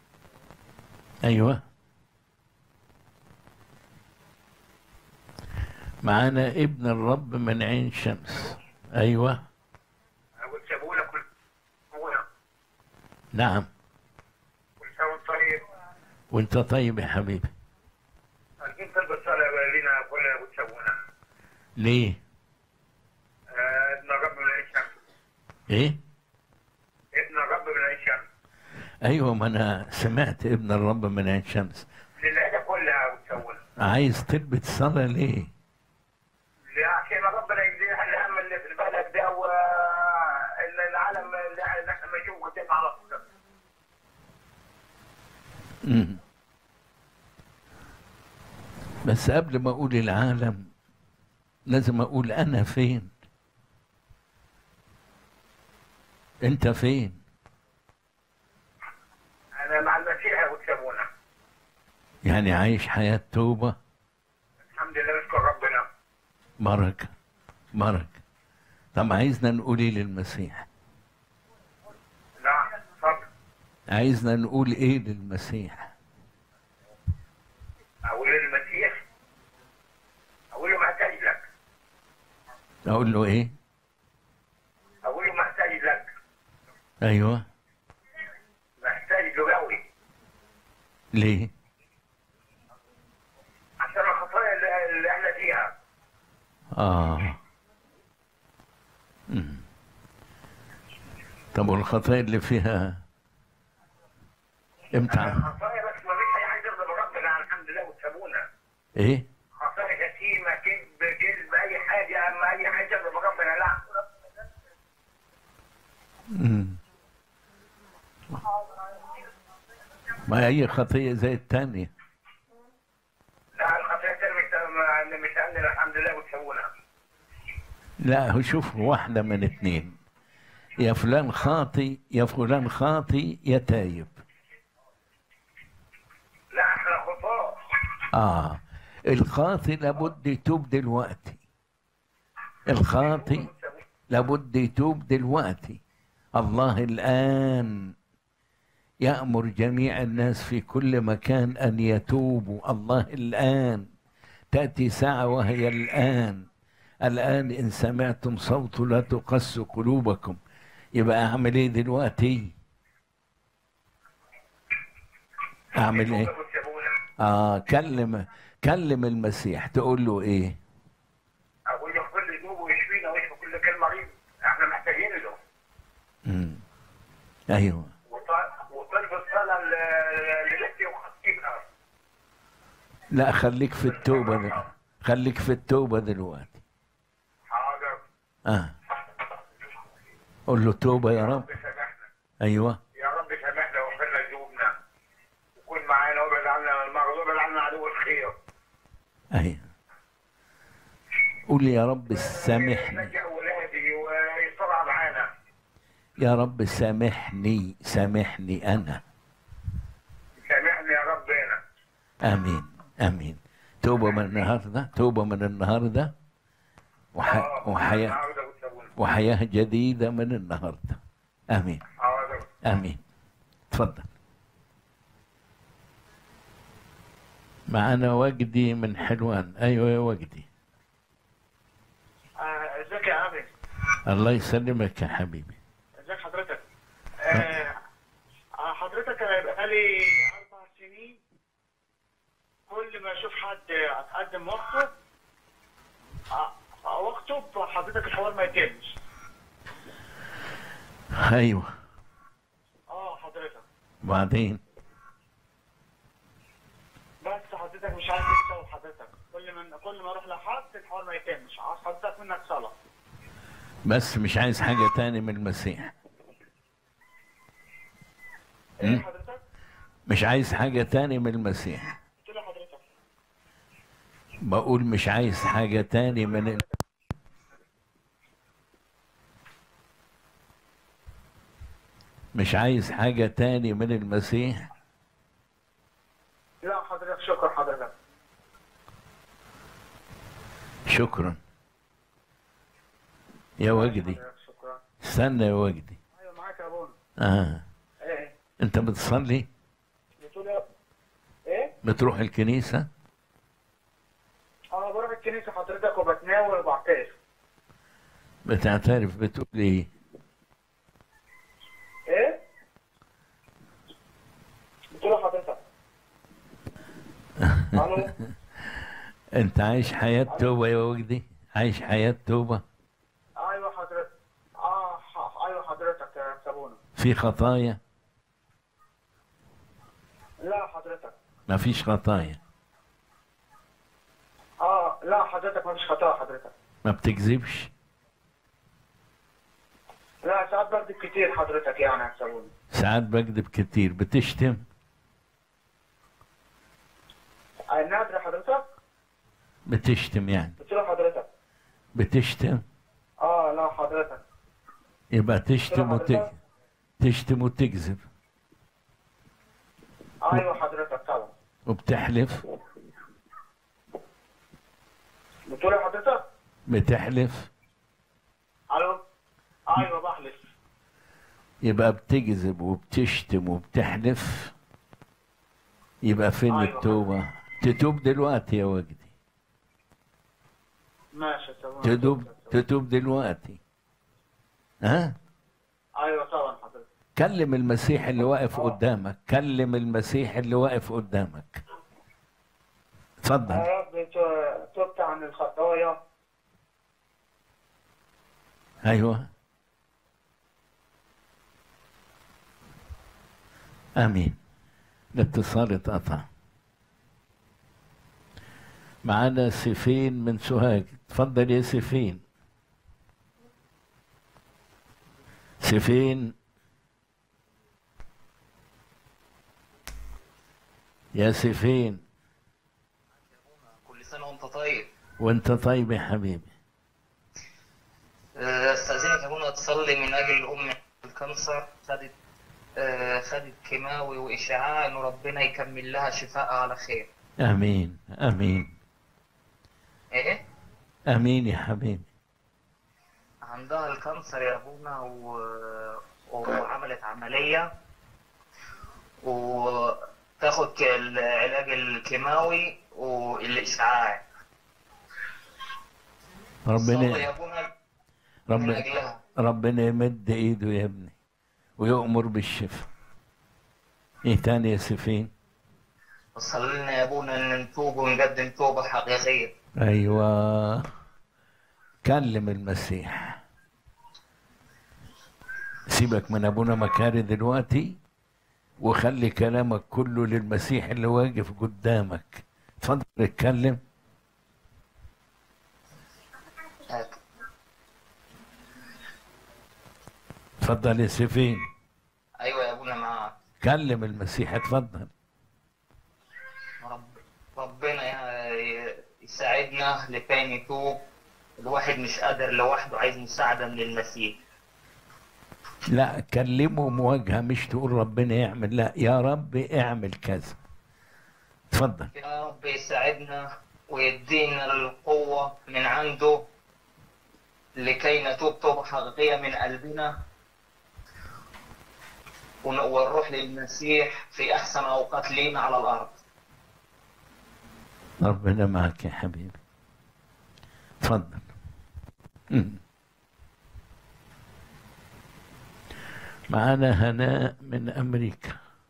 ايوه معانا ابن الرب من عين شمس ايوه أقول سابونا كل أبونا نعم كل سنة وأنت طيب وانت طيب يا حبيبي عايزين طلب الصلاة لينا كلنا أقول سابونا ليه آه، ابن الرب من عين شمس ايه ابن الرب من عين شمس ايوه ما انا سمعت ابن الرب من عين شمس للعيلة كلها أقول سابونا عايز تلبس صلاة ليه عشان ربنا يجزيها الهم اللي في البلد ده والعالم اللي احنا بنشوفه قدام على طول مم. بس قبل ما اقول العالم لازم اقول انا فين انت فين انا مع المسيح وتسابونا يعني عايش حياة توبة الحمد لله نشكر ربنا بركة بركة طب عايزنا نقول ايه للمسيح نعم اتفضل عايزنا نقول ايه للمسيح اقول للمسيح اقول له محتاج لك اقول له ايه اقول له محتاج لك ايوه محتاج له قوي ليه عشان الخطايا اللي, اللي احنا فيها اه مم. طب والخطايا اللي فيها امتى الخطايا بس ما فيش اي حاجه ترضى بربنا الحمد لله وتسابونا ايه خطايا شتيمه كذب كذب اي حاجه اما اي حاجه ترضى بربنا لا مم. ما هي خطية زي التانية لا الخطايا اللي مش عندنا الحمد لله وتسابونا لا هو شوف واحدة من اتنين يا فلان خاطي يا فلان خاطي يا تايب لا احنا خطاه اه الخاطي لابد يتوب دلوقتي الخاطي لابد يتوب دلوقتي الله الآن يأمر جميع الناس في كل مكان أن يتوبوا الله الآن تأتي ساعة وهي الآن الآن إن سمعتم صوته لا تقس قلوبكم يبقى أعمل إيه دلوقتي أعمل إيه وتسابونا آه كلم كلم المسيح تقول له إيه اقول له كل ذنوب ويشفينا ويشفي كل كل مريض احنا محتاجين له مم. أيوه وط- وطلب الصلاه ل- لبنتي وخطيبها لا خليك في التوبة دل... خليك في التوبة دلوقتي حاضر آه قول له توبة يا رب رب سامحنا أيوه يا رب سامحنا واغفر لنا ذنوبنا وكن معانا وابعد عنا المرض وابعد عنا عدو الخير أيوه قول يا رب سامحني نجع ولادي ويصرع معانا يا رب سامحني سامحني أنا سامحني يا رب انا آمين آمين توبة من النهاردة توبة من النهاردة وح... وحياة حاضر وتسابونا وحياة جديدة من النهاردة آمين حاضر آمين تفضل معنا وجدي من حلوان أيوة يا وجدي ازيك يا ابي الله يسلمك يا حبيبي ازيك حضرتك آه، آه، حضرتك انا يبقى لي اربع سنين كل ما اشوف حد اتقدم واخطب آه، او اخطب حضرتك الحوار ما يتمش أيوة اه حضرتك بعدين بس حضرتك مش عارف ايه تسوي حضرتك كل ما كل ما اروح لحد الحوار ما يتمش عاوز حضرتك منك صلاه بس مش عايز حاجة تاني من المسيح ايه مم. حضرتك؟ مش عايز حاجة تاني من المسيح قلت له حضرتك بقول مش عايز حاجة تاني من ال... مش عايز حاجة تاني من المسيح لا حضرتك شكرا حضرتك شكرا يا وجدي شكرا استنى يا وجدي ايوه معاك يا ابونا اه ايه انت بتصلي قلت له ايه؟ بتروح الكنيسة اه بروح الكنيسة حضرتك وبتناول وبعترف بتعترف بتقول ايه ايه؟ بتقول حضرتك الو انت عايش حياة توبة يا وجدي عايش حياة توبة ايوه حضرتك اه ح- ايوه حضرتك يا سابونا في خطايا لا حضرتك ما فيش خطايا اه لا حضرتك ما فيش خطأ حضرتك ما بتكذبش لا ساعات بكذب كتير حضرتك يعني يا سابونا ساعات بكذب كتير بتشتم آه، نادر حضرتك بتشتم يعني بتقول حضرتك بتشتم اه لا حضرتك يبقى تشتم وت... تشتم وتكذب ايوه حضرتك طبعا وبتحلف بتقول حضرتك بتحلف الو ايوه بحلف يبقى بتكذب وبتشتم وبتحلف يبقى فين أيوة. التوبة تتوب دلوقتي يا وجدي ماشي يا سابونا تتوب تتوب دلوقتي ها ايوه طبعا حضرتك كلم المسيح اللي واقف قدامك كلم المسيح اللي واقف قدامك اتفضل يا رب تو- تبت عن الخطايا ايوه امين الاتصال اتقطع معانا سيفين من سوهاج اتفضل يا سيفين سيفين يا سيفين كل سنة وانت طيب وانت طيب يا حبيبي آه، استاذنك يا ابونا تصلي من اجل ام الكانسر خدت آه، خدت كيماوي واشعاع ان ربنا يكمل لها شفاء على خير امين امين ايه امين يا حبيبي عندها الكانسر يا ابونا و... وعملت عملية وتاخد العلاج الكيماوي والاشعاع صلي يا ربنا ابونا من ربنا اجلها ربنا يمد ايده يا ابني ويؤمر بالشفاء ايه تاني يا سفين وصلي لنا يا ابونا ان نتوب ونقدم توبة حقيقية ايوه كلم المسيح سيبك من ابونا مكاري دلوقتي وخلي كلامك كله للمسيح اللي واقف قدامك اتفضل اتكلم اتفضل يا سفين ايوه يا ابونا معاك كلم المسيح اتفضل رب ربنا ي- يساعدنا لكي نتوب الواحد مش قادر لوحده عايز مساعدة من المسيح لا كلمه مواجهة مش تقول ربنا يعمل لا يا رب اعمل كذا اتفضل يا رب يساعدنا ويدينا القوة من عنده لكي نتوب توبة حقيقية من قلبنا ون- ونروح للمسيح في أحسن أوقات لينا على الأرض ربنا معك يا حبيبي اتفضل مم. معانا هناء من أمريكا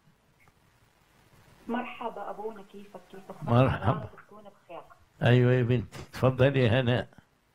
مرحبا أبونا كيفك كيفك مرحبا. تكون بخير أيوة يا بنتي اتفضلي يا هناء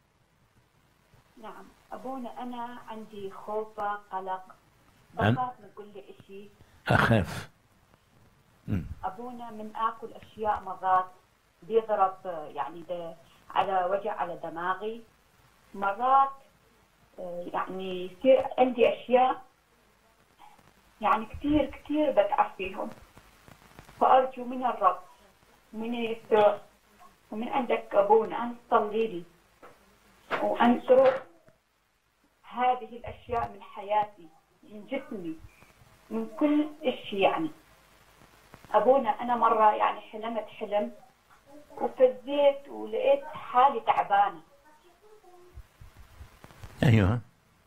نعم أبونا أنا عندي خوفة قلق أن- بخاف من كل إشي أخاف مم. أبونا من آكل أشياء مرات بيضرب آه، يعني ده على وجع على دماغي مرات آه، يعني يصير عندي أشياء يعني كثير كثير بتعب فيهم فأرجو من الرب من يسوع ومن عندك أبونا أن تصلي لي وأن تروح هذه الأشياء من حياتي من جسمي من كل إشي يعني أبونا أنا مرة يعني حلمت حلم وفزيت ولقيت حالي تعبانة أيوة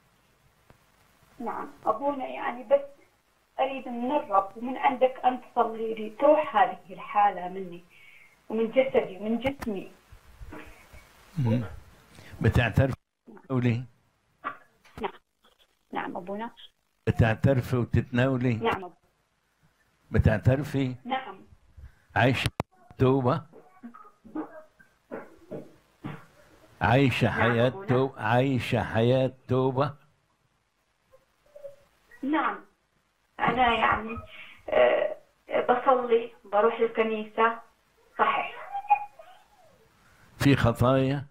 نعم أبونا يعني بس أريد من الرب ومن عندك أن تصلي لي تروح هذه الحالة مني ومن جسدي ومن جسمي مم. بتعترف وتتناولي نعم أبونا بتعترفي وتتناولي نعم أبونا. بتعترفي نعم عايشة توبة عايشة حياة أبونا. توبة عايشة حياة توبة نعم أنا يعني آه، بصلي بروح الكنيسة صحيح في خطايا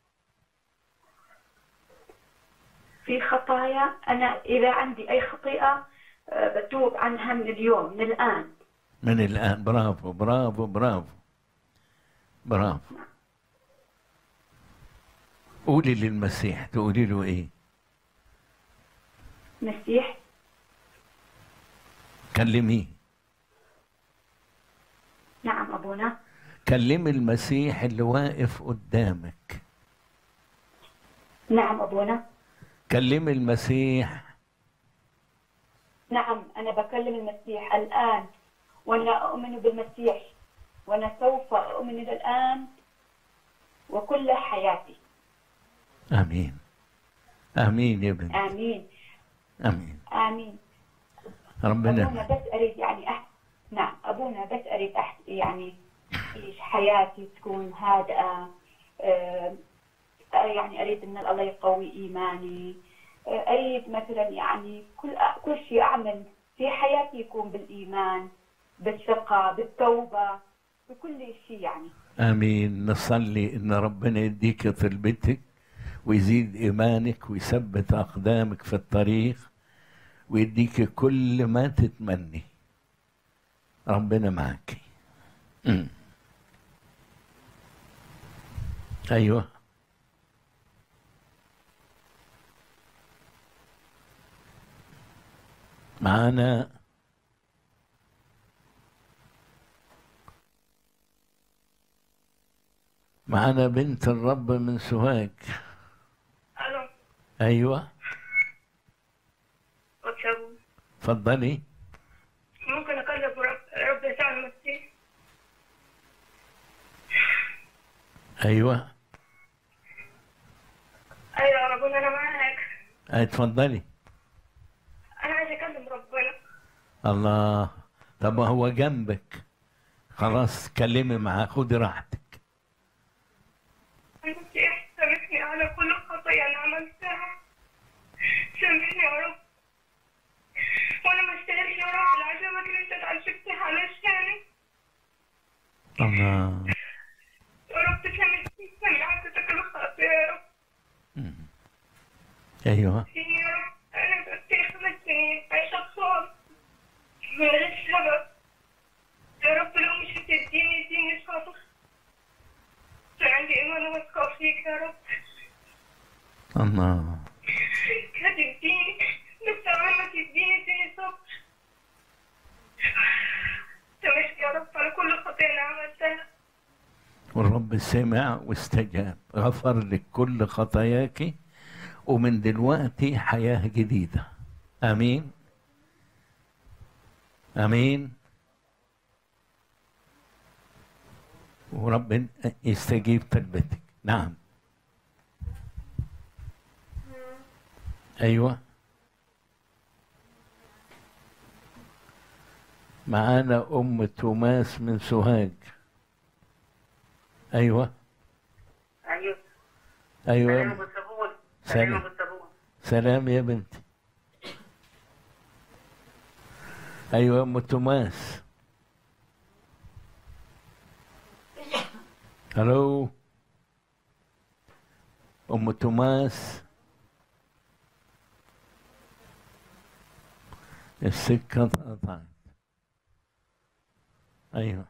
في خطايا أنا إذا عندي أي خطيئة آه، بتوب عنها من اليوم من الآن من الآن برافو برافو برافو برافو قولي للمسيح تقولي له ايه مسيح كلميه نعم أبونا كلمي المسيح اللي واقف قدامك نعم أبونا كلمي المسيح نعم أنا بكلم المسيح الآن وأنا أؤمن بالمسيح وأنا سوف أؤمن إلى الآن وكل حياتي امين امين يا بنت آمين امين آمين ربنا أبونا بس أريد يعني أح... نعم أبونا بس أريد أح... يعني أعيش حياتي تكون هادئة آه، يعني أريد أن الله يقوي إيماني آه، أريد مثلا يعني كل كل شيء أعمل في حياتي يكون بالإيمان بالثقة بالتوبة بكل شيء يعني امين نصلي ان ربنا يديك طلبتك ويزيد ايمانك ويثبت اقدامك في الطريق ويديك كل ما تتمني ربنا معك أمم. ايوه معانا معانا بنت الرب من سوهاج الو ايوه واتساب اتفضلي ممكن اكلم رب رب يسوع المسيح ايوه ايوه يا ربنا انا معاك اتفضلي انا عايز اكلم ربنا الله طب ما هو جنبك خلاص كلمي معاه خدي راحتك المسيح سامحني على كل خطية انا عملتها سامحني يا رب وانا ما استاهلش يا رب العذاب اللي انت اتعذبت علشاني الله يا رب سامحني من عادتك الخاطئة يا رب أمم. ايوه يا رب انا بقيت خمس سنين عايشة خالص من غير سبب يا رب لو مش هتديني اديني صبر كان عندي ايمان واثقة فيك يا رب الله هتديني بس عمال ما تديني اديني صبر سامحني يا رب على كل خطيئة انا عملتها والرب سمع واستجاب غفر لك كل خطاياك ومن دلوقتي حياة جديدة امين امين ورب يستجيب طلبتك نعم ايوه معانا ام توماس من سوهاج ايوه ايوه ايوه بالصابون سلام بالصابون سلام يا بنتي ايوه يا ام توماس الو ام توماس السكه اتقطعت ايوه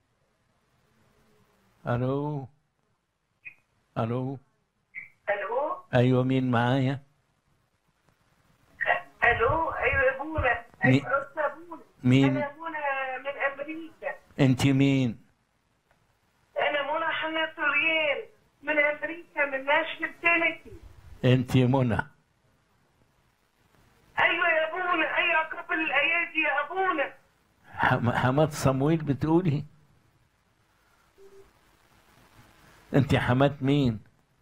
الو الو الو ايوه مين معايا الو ايوه يا ابونا مي- ايوه استاذ ابونا مين انا ابونا من امريكا انت مين انا منى حنا سوريان من امريكا من ناشفيل تينيسي انت منى ايوه يا ابونا ايوه قبل الايادي يا ابونا حم- حماد صمويل بتقولي انت حماد مين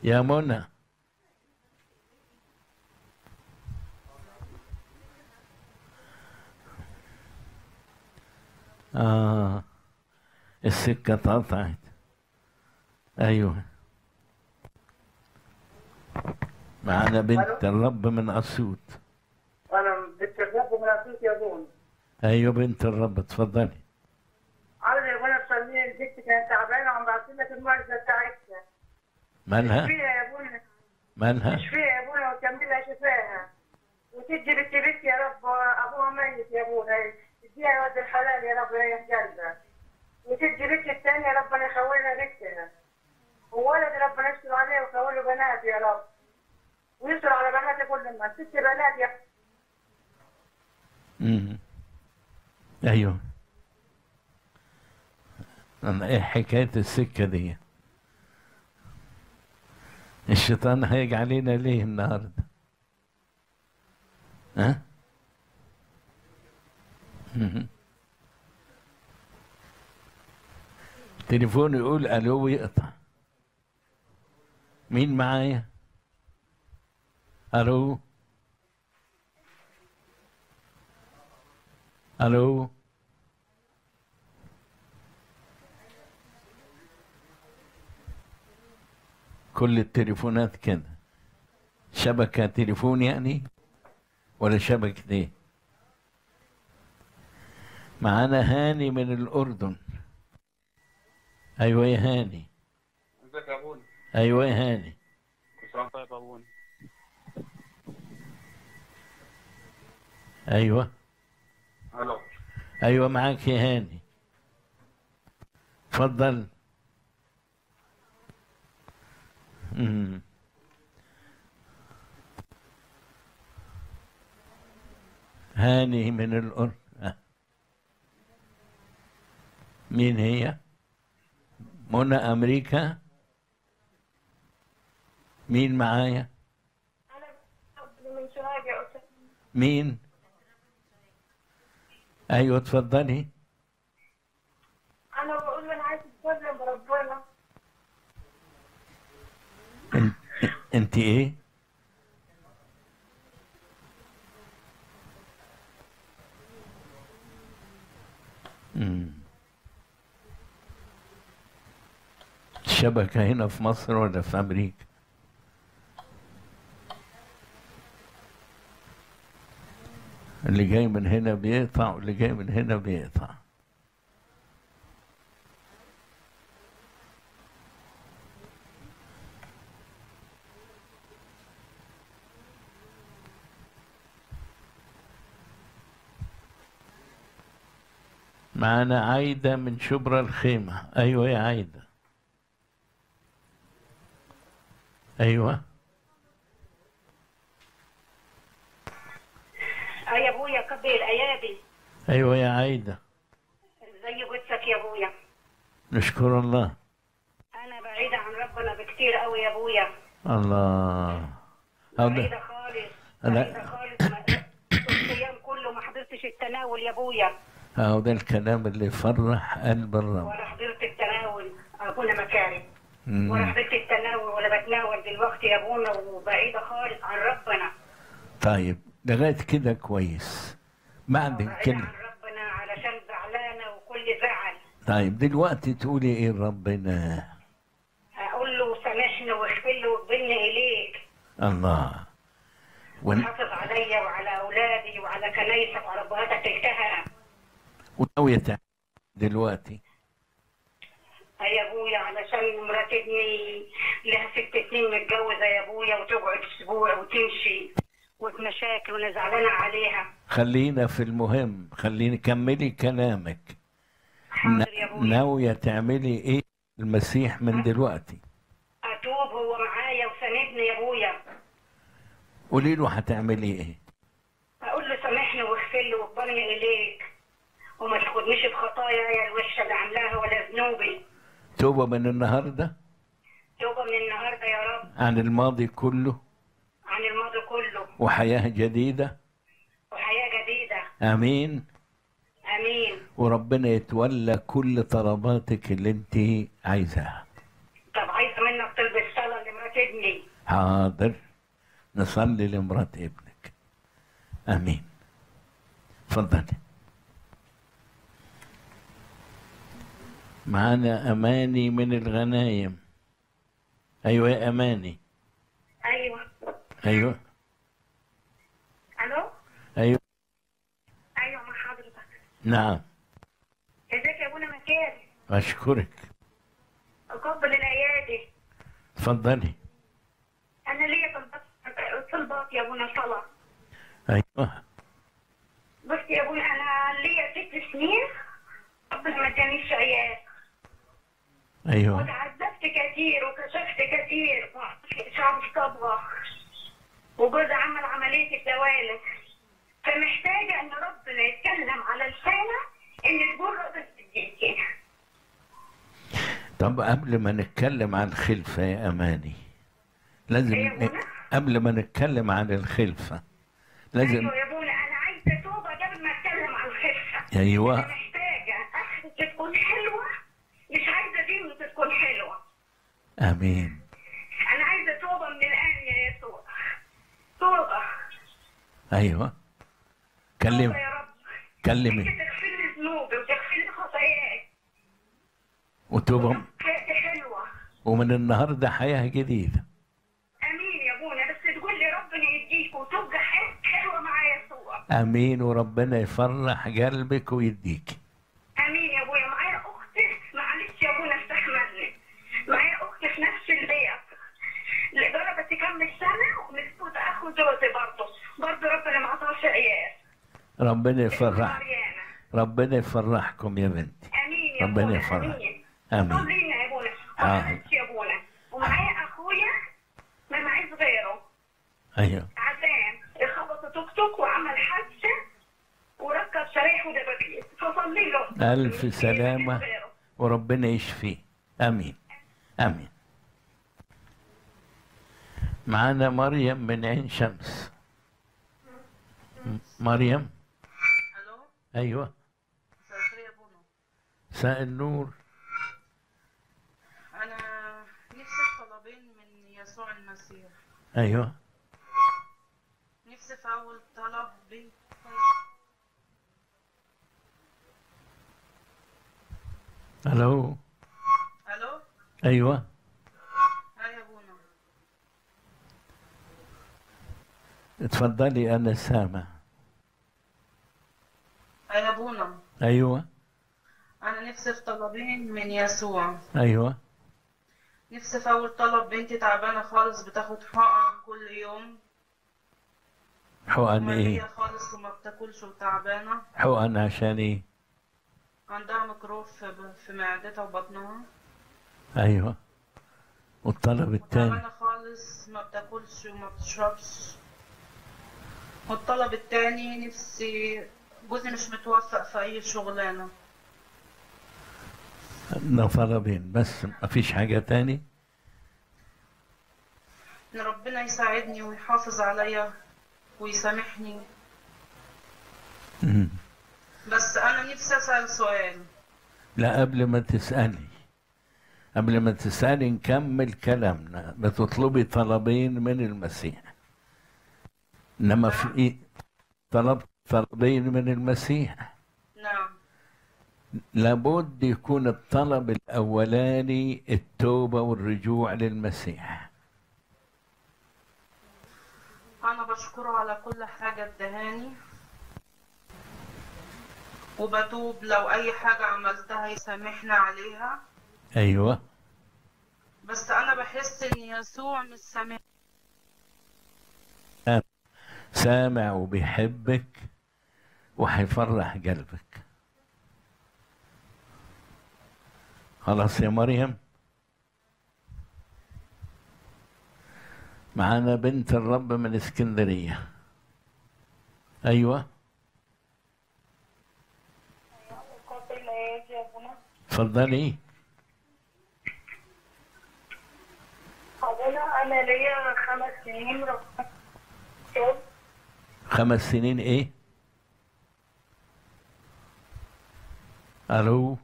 يا منى آه السكة اتقطعت أيوه معانا بنت الرب من أسيوط انا بتكذب من اسيوط يا بون أيوه بنت الرب اتفضلي عاوز يا بون تصلي البنت كانت تعبانه وعم بعت لك المعجزه بتاعتها مالها فيها يا بون مالها مش فيها يا بون وكملها شفاها وتدي بنت بنت يا رب ابوها ميت يا بون تديها يا ولد الحلال يا رب يا قلبها وتدي بنت الثانيه ربنا يخولها بنتها وولد ربنا يستر عليه ويخول له بنات يا رب ويستر على بنات كل الناس ست بنات يا مم. أيوه أنا إيه حكاية السكة دي الشيطان هيجي علينا ليه النهارده ها مم. تليفون يقول الو ويقطع مين معايا الو الو كل التليفونات كده شبكة تليفون يعني ولا شبكة ايه معانا هاني من الأردن أيوة يا هاني ازيك يا ابونا أيوة يا هاني كل سنه وأنت طيب يا ابونا أيوة الو أيوة معاك يا هاني اتفضل مم. هاني من الأردن آه. مين هي؟ منى أمريكا مين معايا؟ من سوهاج يا أستاذ مين؟ أيوة اتفضلي أنا بقول له أنا عايز أتكلم بربنا انت, انت ايه؟ مم. الشبكة هنا في مصر ولا في أمريكا؟ اللي جاي من هنا بيقطع واللي جاي من هنا بيقطع معانا عايدة من شبرا الخيمة أيوة يا عايدة أيوة آه يا أبويا كبر الأيادي أيوة يا عايدة زي قدسك يا أبويا نشكر الله أنا بعيدة عن ربنا بكتير قوي يا أبويا الله هذا بعيدة خالص أنا- بعيدة خالص ما- الصيام كله ما حضرتش التناول يا أبويا هو ده الكلام اللي يفرح قلب الرب ولا حضرت التناول أبونا مكارم مم. ولا حضرت التناول ولا بتناول دلوقتي يا أبونا وبعيدة خالص عن ربنا طيب لغاية كده كويس بعد بعيدة كده عن ربنا علشان زعلانة وكل زعل طيب دلوقتي تقولي ايه ربنا أقول له سامحني واغفر لي واقبلني إليك الله ون... وحافظ عليا وعلى أولادي وعلى كنايسك وعلى أبهاتك تلتها وناوية تعمل دلوقتي يا ابويا علشان مرات ابني لها ست سنين متجوزه يا ابويا وتقعد اسبوع وتمشي وفي مشاكل وانا زعلانه عليها خلينا في المهم خليني كملي كلامك حاضر يا ابويا ناوية تعملي ايه المسيح من دلوقتي اتوب هو معايا وساندني يا ابويا قولي له هتعملي ايه اقول له سامحني واغفر لي واقبلني اليك وما تاخدنيش بخطايا الوحشه اللي عاملاها ولا ذنوبي توبة من النهاردة توبه من النهارده يا رب عن الماضي كله عن الماضي كله وحياة جديدة وحياه جديده امين امين وربنا يتولى كل طلباتك اللي انت عايزاها طب عايزه منك طلب الصلاه لمرات ابني حاضر نصلي لمرات ابنك امين تفضلي معانا اماني من الغنايم ايوه يا اماني ايوه ايوه الو ايوه ايوه مع حضرتك نعم ازيك يا ابونا مكاري اشكرك اقبل الايادي تفضلي انا ليا طلبات طلبات يا ابونا صلاه ايوه بص يا ابونا انا ليا ست سنين ربنا ما ادانيش عيال ايوه وتعذبت كتير وكشفت كتير شعب صبغه وجوزي عمل عمليه الدوالب فمحتاجه ان ربنا يتكلم على لسانه ان تقول ربنا يديكي طب قبل ما نتكلم عن الخلفة يا أماني لازم إيه يا ن- منى؟ قبل ما نتكلم عن الخلفة لازم ايوه يا ابونا انا عايزه توبه قبل ما اتكلم عن الخفه أيوة. انا محتاجه اخرتي تكون حلوه مش عايزه دينتي تكون حلوه آمين انا عايزه توبه من الان يا يسوع توبه أيوة كلم توبه يا رب كلمي انت تغفر لي ذنوبي وتغفر لي خطاياي وتوبهم حياتي حلوه ومن النهاردة حياة جديدة امين يا ابونا بس تقول لي ربنا يديك وتبقى حياتك حلوه مع يسوع آمين وربنا يفرح قلبك ويديك امين يا ابويا معايا اختي معلش يا ابونا استحملني معايا اختي في نفس البيت اللي جربت تكمل سنه ومسكوت اخو جوزي برضه برضه ربنا ما عطاش عيال ربنا يفرح مريانة. ربنا يفرحكم يا بنتي امين يا ربنا ابونا يفرح امين آمين صلينا يا ابونا حاضر. ومعلش يا ابونا ومعايا اخويا ما معيش غيره أيوة عزام خبط توك توك وعمل حادثه وركب شرايح ودبابيس فصلي له ألف سلامة وربنا يشفيه آمين آمين معانا مريم من عين شمس م- مريم الو أيوة مساء الخير يا بونو مساء النور انا نفسي في طلبين من يسوع المسيح أيوة نفسي في اول طلب بنت ألو الو أيوة ها يا بونو اتفضلي أنا سامع ها يا بونو أيوة انا نفسي في طلبين من يسوع أيوة نفسي في اول طلب بنتي تعبانه خالص بتاخد حقن كل يوم حقن مليئة إيه خالص وما بتاكلش وتعبانه حقن عشان إيه عندها ميكروب في في معدتها وبطنها أيوة والطلب التاني تعبانة خالص ما بتاكلش وما بتشربش والطلب التاني نفسي جوزي مش متوفق في أي شغلانة ده طلبين بس مفيش حاجة تاني إن ربنا يساعدني ويحافظ عليا ويسامحني مم. بس أنا نفسي أسأل سؤال لا قبل ما تسألي قبل ما تسألي نكمل كلامنا بتطلبي طلبين من المسيح إنما في إيه طلب طلبين من المسيح نعم لابد يكون الطلب الأولاني التوبة والرجوع للمسيح أنا بشكره على كل حاجة ادهاني وبتوب لو أي حاجة عملتها يسامحني عليها أيوة بس أنا بحس إن يسوع مش سامح سامع وبيحبك وهيفرح قلبك خلاص يا مريم معانا بنت الرب من اسكندرية أيوة اتفضلي حضرتك انا ليا خمس سنين ربنا شغل خمس سنين ايه الو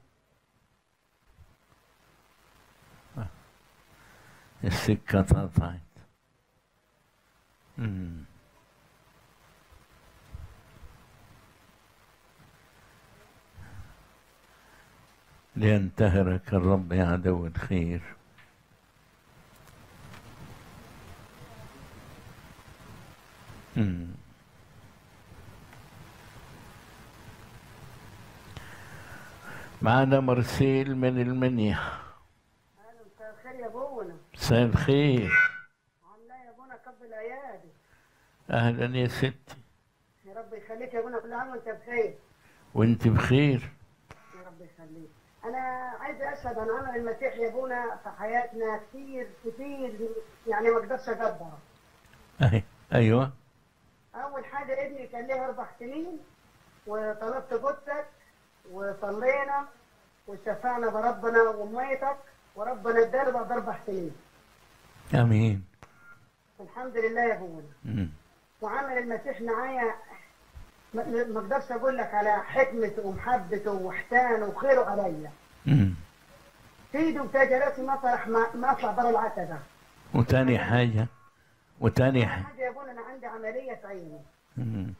السكة اتقطعت مم. لينتهرك الرب يا عدو الخير مم. معنا مرسيل من المنيا مساء الخير يا ابونا مساء الخير عامله إيه يا ابونا كب الايادي اهلا يا ستي يا رب يخليك يا ابونا كل عام وانت بخير وانت بخير يا رب يخليك انا عايزه اشهد عن عمل المسيح يا ابونا في حياتنا كتير كتير يعني ما اقدرش اقدر أي- ايوه اول حاجه ابني كان ليه اربع سنين وطلبت جثتك وصلينا وشفعنا بربنا وميتك وربنا ادانا بعد اربع سنين امين الحمد لله يا ابونا مم. وعمل المسيح معايا ما ما اقدرش اقول لك على حكمته ومحبته واحسانه وخيره عليا مم. سيدي وتاج راسي مطرح ما ما اطلع بره العتبه وتاني حاجة وتاني حاجة حاجه يا ابونا انا عندي عمليه في عيني مم.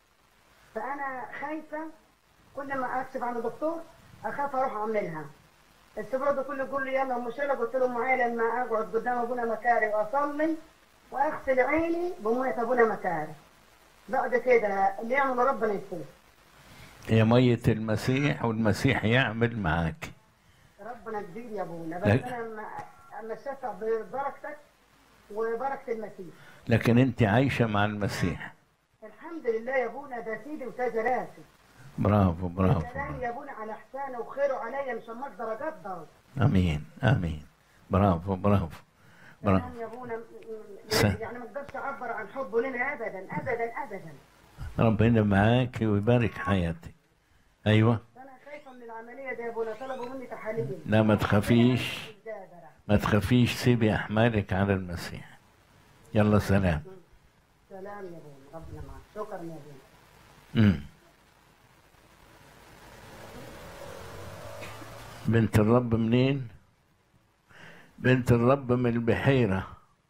فانا خايفه كل ما اكتب عن الدكتور اخاف اروح اعملها بس برضه كله يقول لي يلا مش انا قلت لهم معايا لما اقعد قدام ابونا مكاري واصلي واغسل عيني بميه ابونا مكاري بعد كده اللي يعمل ربنا يفوز هي مية المسيح والمسيح يعمل معاك ربنا كبير يا ابونا بس لا. انا اما اما اشفع ببركتك وبركه المسيح لكن انت عايشة مع المسيح الحمد لله يا ابونا ده سيدي وتاج راسي برافو برافو كلام يا ابونا على احسانه وخيره عليا مش اما اقدر اقدر امين امين برافو برافو برافو كلام يا ابونا م- س- م- يعني ما اقدرش اعبر عن حبه لنا ابدا ابدا ابدا ربنا معاك ويبارك حياتك ايوه انا خايفه من العمليه دي يا ابونا طلبوا مني تحاليل لا ما تخافيش مش قادرة. ما تخافيش سيبي احمالك على المسيح يلا سلام سلام يا ابونا ربنا معك شكرا يا ابونا مم. بنت الرب منين بنت الرب من البحيرة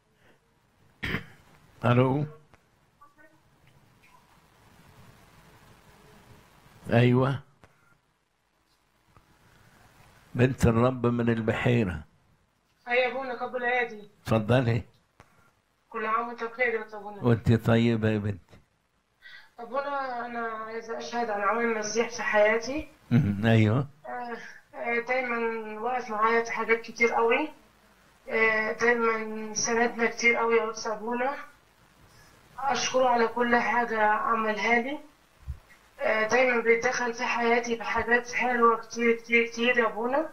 ألو أيوة بنت الرب من البحيرة هيا ابونا قبل عادي اتفضلي كل عام وانت بخير يا ابونا وانت طيبة يا بنتي ابونا انا عايزه اشهد عن عمل المسيح في حياتي مم. أيوة آه، آه، دايما واقف معايا في حاجات كتير قوي آه، دايما سندنا كتير قوي يا أستاذ ابونا اشكره على كل حاجه عملها لي آه، دايما بيتدخل في حياتي بحاجات حلوه كتير كتير كتير يا ابونا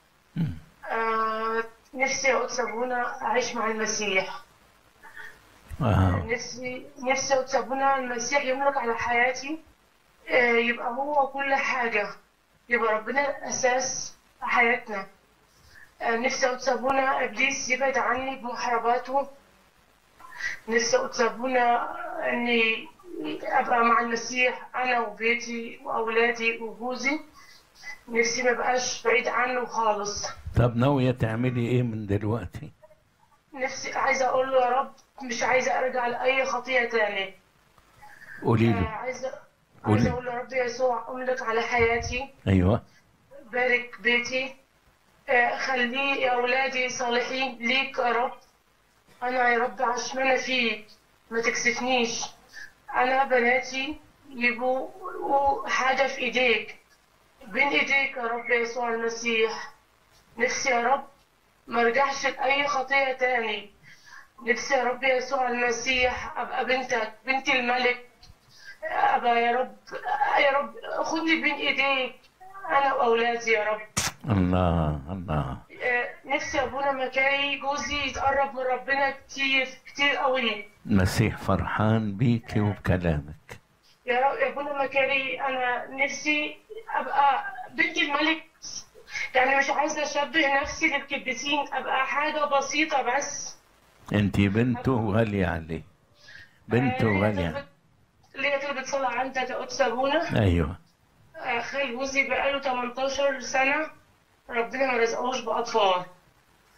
آه، نفسي يا أستاذ ابونا اعيش مع المسيح آه. نفسي نفسي وتسابونا المسيح يملك على حياتي آه، يبقى هو كل حاجة يبقى ربنا أساس حياتنا آه، نفسي وتسابونا إبليس يبعد عني بمحارباته نفسي وتسابونا إني أبقى مع المسيح أنا وبيتي وأولادي وجوزي نفسي ما بقاش بعيد عنه خالص طب ناوية تعملي ايه من دلوقتي نفسي عايزة أقول له يا رب مش عايزة أرجع لأي خطية تاني قولي آه، له عايزة قولي. عايزة أقول يا رب يسوع أملك على حياتي ايوه بارك بيتي آه، خلي يا أولادي صالحين ليك يا رب أنا يا رب عشمانة فيك ما تكسفنيش أنا بناتي يبقوا حاجة في إيديك بين إيديك يا رب يسوع المسيح نفسي يا رب ما ارجعش لأي خطية تاني نفسي يا رب يسوع المسيح أبقى بنتك بنت الملك أبقى يا رب يا رب خدني بين إيديك أنا وأولادي يا رب الله الله آه، نفسي يا أبونا مكاي جوزي يتقرب من ربنا كتير كتير قوي المسيح فرحان بيكي وبكلامك يا رب يا ابونا مكاري انا نفسي ابقى بنت الملك يعني مش عايزه اشبه نفسي للقديسين ابقى حاجه بسيطه بس انت بنته وغالية عليه بنته وغالية عليه. اللي هي كانت بتصلي عندك يا قدس ابونا ايوه آه، خال جوزي بقاله 18 سنه ربنا ما رزقوش باطفال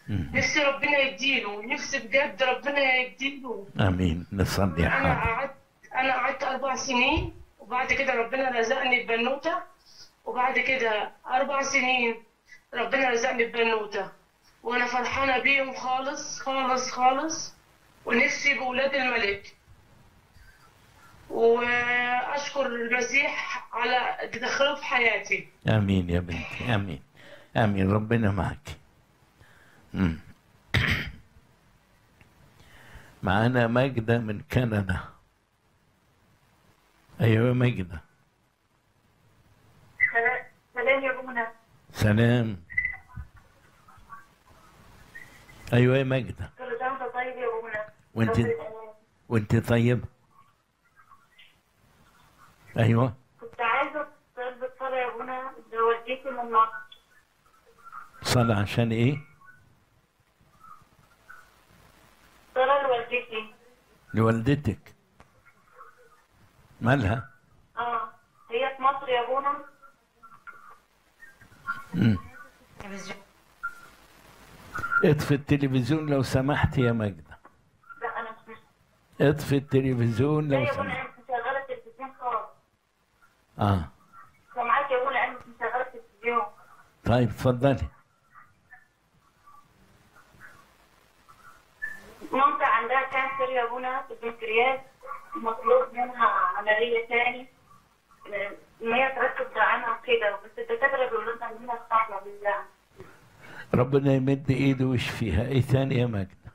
مم. نفسي ربنا يديله نفسي بجد ربنا يديله امين نصلي انا حاضر قعدت انا قعدت اربع سنين وبعد كده ربنا رزقني ببنوته وبعد كده اربع سنين ربنا رزقني ببنوته وانا فرحانه بيهم خالص خالص خالص ونفسي بولاد الملك واشكر المسيح على تدخله في حياتي امين يا بنتي امين امين ربنا معك مم. معانا ماجدة من كندا ايوه ماجدة سلام يا بونا سلام ايوه يا ماجدة كل سنه وانت طيب يا بونا وانت رب يبارك. وانت طيبة ايوه كنت عايزه طلب صلاه يا بونا لوالدتي من مصر صلاة عشان ايه صلاه لوالدتي لوالدتك مالها اه هي في مصر يا بونا مم. اطفي التلفزيون لو سمحت يا ماجدة لا انا مش اطفي التلفزيون لا لو يا بونا سمحت انا مش مشغله التلفزيون خالص اه سامعاك يا بونا انا مش مشغله التلفزيون طيب اتفضلي مامتي عندها كانسر يا بونا في البنكرياس مطلوب منها عملية تاني آه، إن هي تركب دعامة وكده بس الدكاترة بيقولوا لنا إنها استحمى بالله ربنا يمد ايده ويشفيها ايه تاني يا ماجدة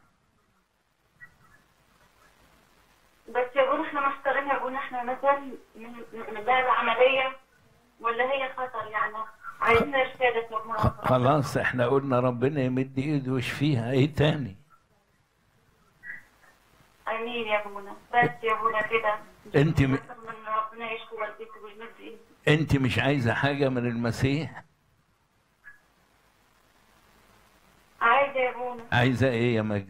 بس يا بونا إحنا محتارين يا بونا إحنا مثلا من من ده العملية ولا هي خطر يعني عايزين إرشادك يا بونا خ- خلاص احنا قلنا ربنا يمد ايده ويشفيها ايه تاني آمين يا بونا بس يا بونا كده انت م... من ربنا يشفي والدتي ويمد إيده انت مش عايزة حاجة من المسيح عايزة يا بونا عايزة ايه يا ماجدة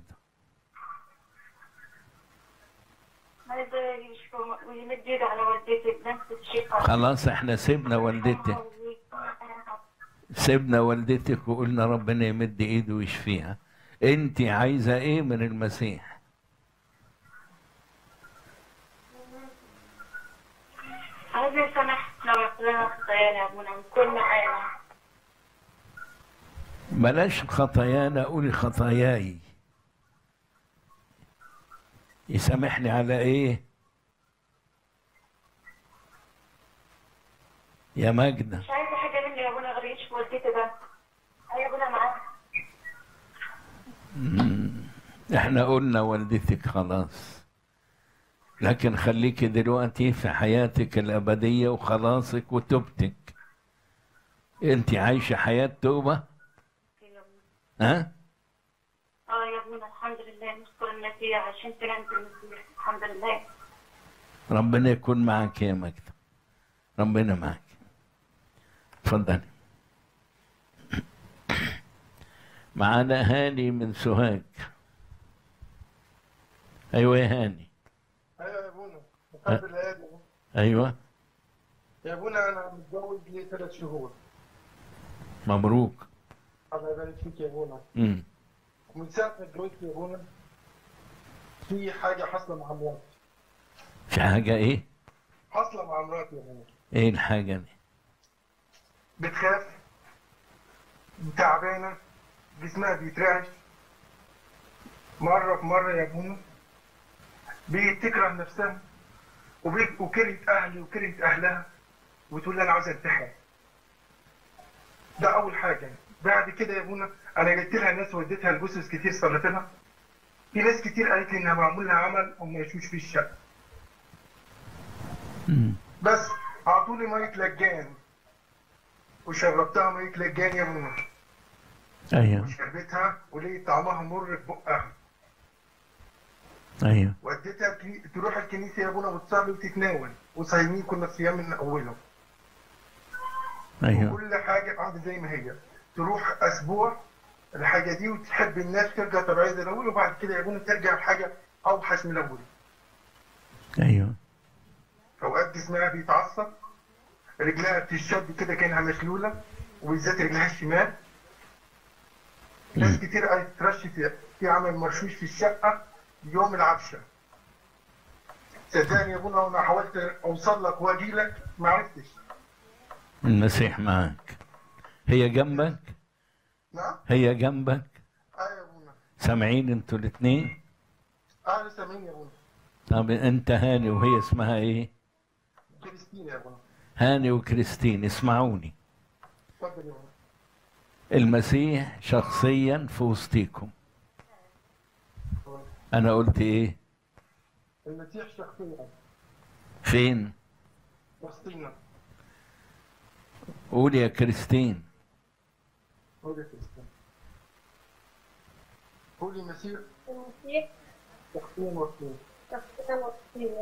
عايزة يشفي ويمد إيده على والدتي بنفس الشفاء خلاص احنا سيبنا والدتك سيبنا والدتك وقلنا ربنا يمد ايده ويشفيها انت عايزة ايه من المسيح عايزة يسامح لو يقلنا خطايانا يا ابونا ويكون معانا بلاش خطايانا قولي خطاياي يسامحني على ايه يا ماجدة مش عايزة حاجة مني يا ابونا غير يشفي والدتي بس أي يا ابونا معاك مم. احنا قلنا والدتك خلاص لكن خليكي دلوقتي في حياتك الأبدية وخلاصك وتوبتك انت عايشة حياة توبة ها اه يا ابونا الحمد لله نشكر المسيح عشان كلمة المسيح الحمد لله ربنا يكون معك يا مجد ربنا معك اتفضلي معانا هاني من سوهاج ايوه يا هاني ايوه يا ابونا مقابل الهادي ايوه يا ابونا انا متجوز لي ثلاث شهور مبروك الله يبارك فيك يا ابونا امم ومن ساعه ما اتجوزت يا ابونا في حاجه حاصله مع مراتي في حاجة ايه حاصله مع مراتي يا ابونا ايه الحاجة دي بتخاف تعبانه جسمها بيترعش مره في مره يا ابونا بتكره نفسها وبي- وكرهت اهلي وكرهت اهلها وتقول لي انا عاوز انتحر ده اول حاجه بعد كده يا ابونا انا جبت لها ناس وديتها لجثث كتير صلت لها في ناس كتير قالت لي انها معمول لها عمل وما يشوش فيه الشقه بس اعطوني ميه لجان وشربتها ميه لجان يا ابونا ايوه شربتها ولقيت طعمها مر في بقها ايوه وديتها الكني... تروح الكنيسه يا ابونا وتصلي وتتناول وصايمين كنا صيام من اوله ايوه كل حاجه قاعده زي ما هي تروح اسبوع الحاجه دي وتحب الناس ترجع طبيعيه زي الاول وبعد كده يا ابونا ترجع الحاجه اوحش من الاول ايوه اوقات جسمها بيتعصب رجلها بتشد كده كانها مشلوله وبالذات رجلها الشمال ناس كتير قالت ترش في في عمل مرشوش في الشقه يوم العفشه صدقني يا ابونا وانا حاولت اوصل لك واجي لك ما عرفتش المسيح معك هي جنبك نعم هي جنبك اه يا ابونا سامعين انتوا الاثنين اه لسه مين يا ابونا طب انت هاني وهي اسمها ايه كريستين يا ابونا هاني وكريستين اسمعوني اتفضل يا ابونا المسيح شخصيا في وسطيكم انا قلت ايه المسيح شخصيا فين وسطينا قول يا كريستين هو يا كريستين هو المسيح المسيح شخصيا وسطينا شخصيا وسطينا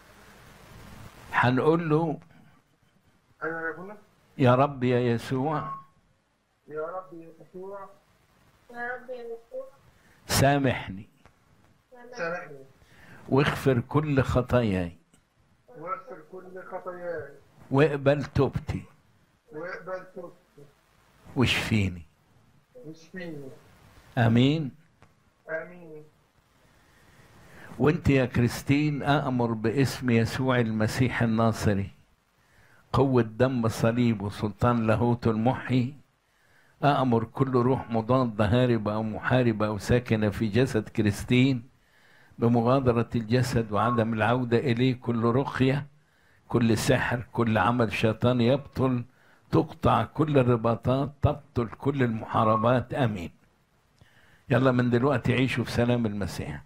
هنقول له انا يا ابونا يا رب يا يسوع يا رب يا يسوع يا رب يا يسوع سامحني سامحني واغفر كل خطاياي واغفر كل خطاياي واقبل توبتي واقبل توبتي واشفيني واشفيني امين امين وانت يا كريستين أأمر باسم يسوع المسيح الناصري قوة دم صليب وسلطان لاهوت المحي أأمر كل روح مضادة هاربة أو محاربة أو ساكنة في جسد كريستين بمغادرة الجسد وعدم العودة إليه كل رقية كل سحر كل عمل شيطان يبطل تقطع كل الرباطات تبطل كل المحاربات آمين يلا من دلوقتي عيشوا في سلام المسيح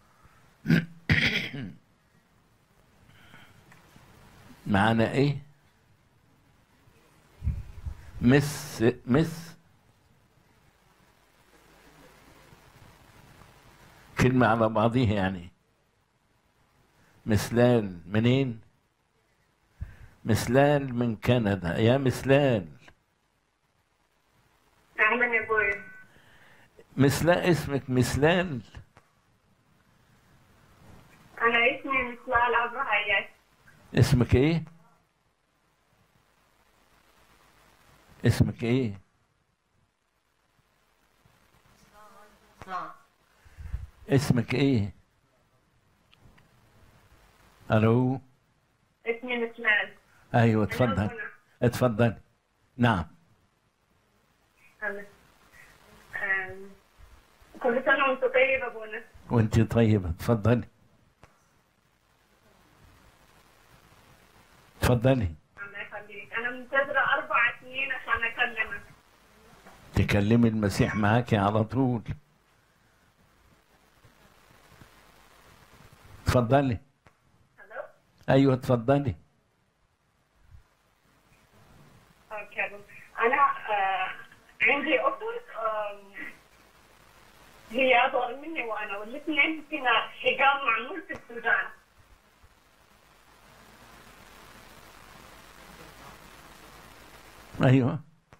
معانا ايه مس مس كلمة على بعضيها يعني مسلال منين مسلال من كندا يا مسلال أهلا يا أبوي مسلال اسمك مسلال أنا اسمي مسلال أبو هيا اسمك ايه اسمك ايه اسمك ايه الو اسمي مسلال ايوه اتفضل اتفضل نعم أنا أم، كل سنة وأنت طيب أبونا وانت طيبه اتفضلي اتفضلي الله يخليك أنا منتظرة أربع سنين عشان أكلمك تكلمي المسيح معاكي على طول اتفضلي ايوه اتفضلي أوكي أبو. أنا آه، عندي أخت آم، هي أصغر مني وأنا والاثنين فينا حجاب معمول في السودان ايوه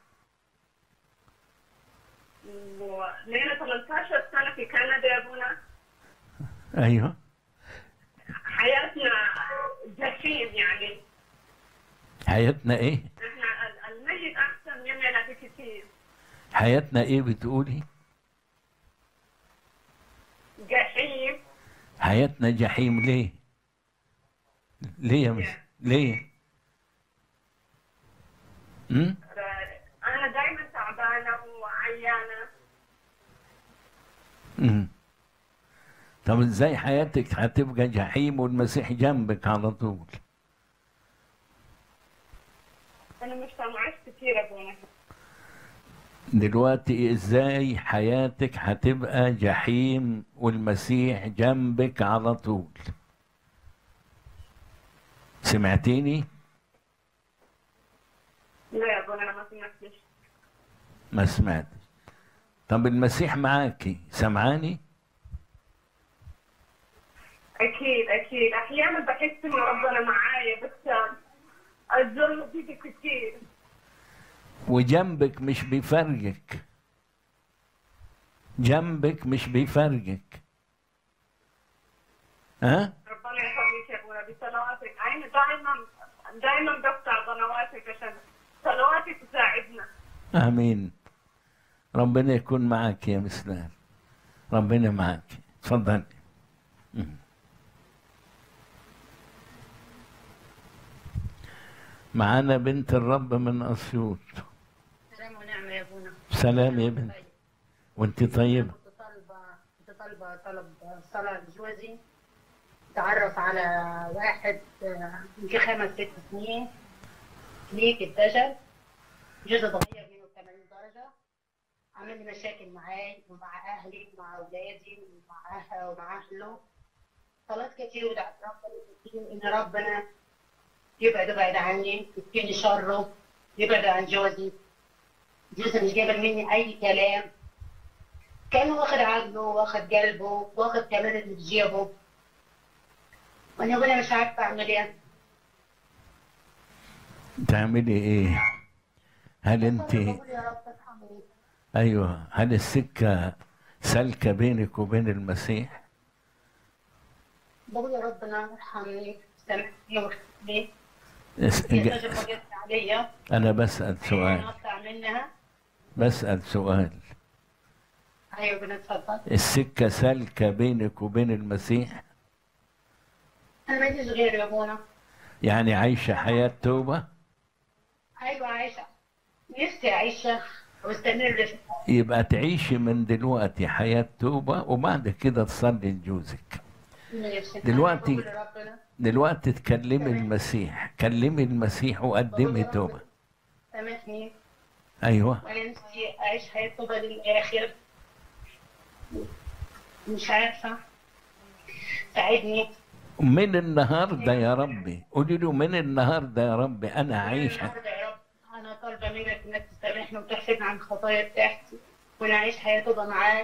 ولينا 18 سنة في كندا يا أبونا ايوه حياتنا جحيم يعني حياتنا ايه احنا ال- المجد أحسن مننا بكثير حياتنا ايه بتقولي جحيم حياتنا جحيم ليه ليه يا مس ليه امم أنا دائما تعبانة وعيانة امم طب ازاي حياتك هتبقى جحيم والمسيح جنبك على طول أنا مش سامعاش كثير أبونا دلوقتي ازاي حياتك هتبقى جحيم والمسيح جنبك على طول سمعتيني لا يا أبونا أنا ما سمعتش ما سمعتش طب المسيح معاكي سمعاني أكيد أكيد أحيانا بحس إن ربنا معايا بس الظلم بيجي كثير وجنبك مش بيفرجك جنبك مش بيفرجك ها ربنا يخليك يا أبونا بصلواتك أنا دائما دائما بقطع قنواتك عشان صلواتك تساعدنا امين ربنا يكون معك يا مسلم ربنا معك تفضل معانا بنت الرب من أسيوط سلام ونعمة يا ابونا سلام يا بنت وانت طيبة كنت طالبة كنت طالبة طلب صلاة لجوزي تعرف على واحد آه، يمكن خمس ست سنين ليك الدجل جوزي اتغير منه 80 درجة عامل لي مشاكل معاي ومع أهلي ومع أولادي ومع أهله ومع أهله صلاة كتير ودعت ربنا كتير إن ربنا يبعد بعيد عني يكفيني شره يبعد عن جوزي جوزي مش جايب مني أي كلام كان واخد عقله واخد قلبه واخد كمان اللي في جيبه وانا وانا مش عارفه اعمل ايه تعملي ايه هل انت بقول يا رب ارحمني ايوه هل السكة سالكة بينك وبين المسيح بقول يا ربنا ارحمني سامحني واغفرني اس- يا تجربه جت عليا انا بسأل انا سؤال اطلع منها بسأل سؤال ايوه بنا اتفضل السكة سالكة بينك وبين المسيح انا ما عنديش غيره يا ابونا يعني عايشة حياة توبة ايوه عايشه نفسي اعيشها واستمر في يبقى تعيشي من دلوقتي حياة توبة وبعد كده تصلي لجوزك نفسي دلوقتي- بقول لربنا دلوقتي تكلمي المسيح كلمي المسيح وقدمي توبة سامحني أيوة وانا نفسي اعيش حياه طوبى للاخر مش عارفه ساعدني من النهاردة يا ربي قولي له من النهاردة يا ربي أنا عايش النهارده يا رب انا طالبه منك انك تسامحني وتحفظني عن الخطايا بتاعتي وانا اعيش حياه طوبى معاك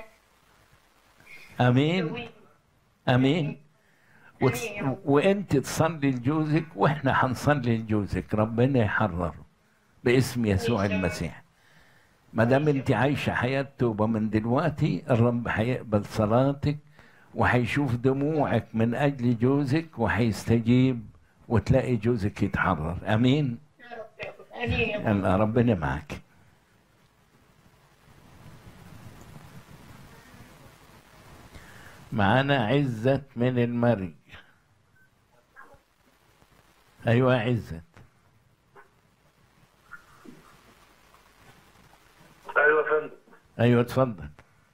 أمين أمين وت... وانت تصلي لجوزك واحنا هنصلي لجوزك ربنا يحرره باسم يسوع المسيح ما دام انت عايشه حياه توبه من دلوقتي الرب هيقبل صلاتك وهيشوف دموعك من اجل جوزك وهيستجيب وتلاقي جوزك يتحرر امين امين يا رب الله ربنا معك معانا عزت من المرج ايوه عزت ايوه يا فندم ايوه اتفضل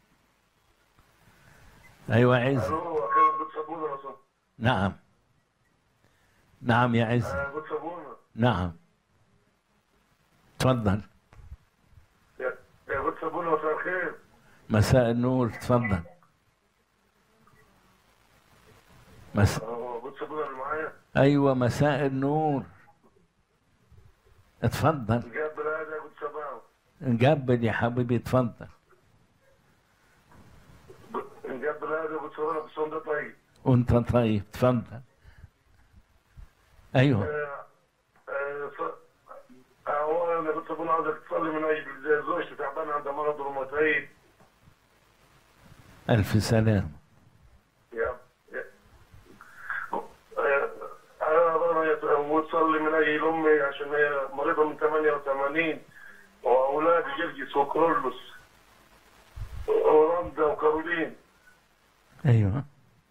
ايوه عزت الو اخيرا بيت صابونه يا صاحبي نعم نعم يا عزت آه، بيت صابونه نعم تفضل يا يا بيت صابونه مساء الخير مساء النور تفضل مس... هو بيت صابونه اللي معايا ايوه مساء النور اتفضل جاب هذا بيت صابونه نقبل يا حبيبي اتفضل جاب هذا بيت صابونه بالصندوق ده طيب وانت طيب تفضل ايوه آه، آه، ف- اولا انا بيت صابونه عاوزك تصلي من اجل زوجتي تعبانه عندها مرض روماتيد الف سلام يا يا- آه، انا انا يت- وتصلي من اجل امي عشان هي مريضه من 88 واولادي جرجس وكرولوس ورندا وكارولين ايوه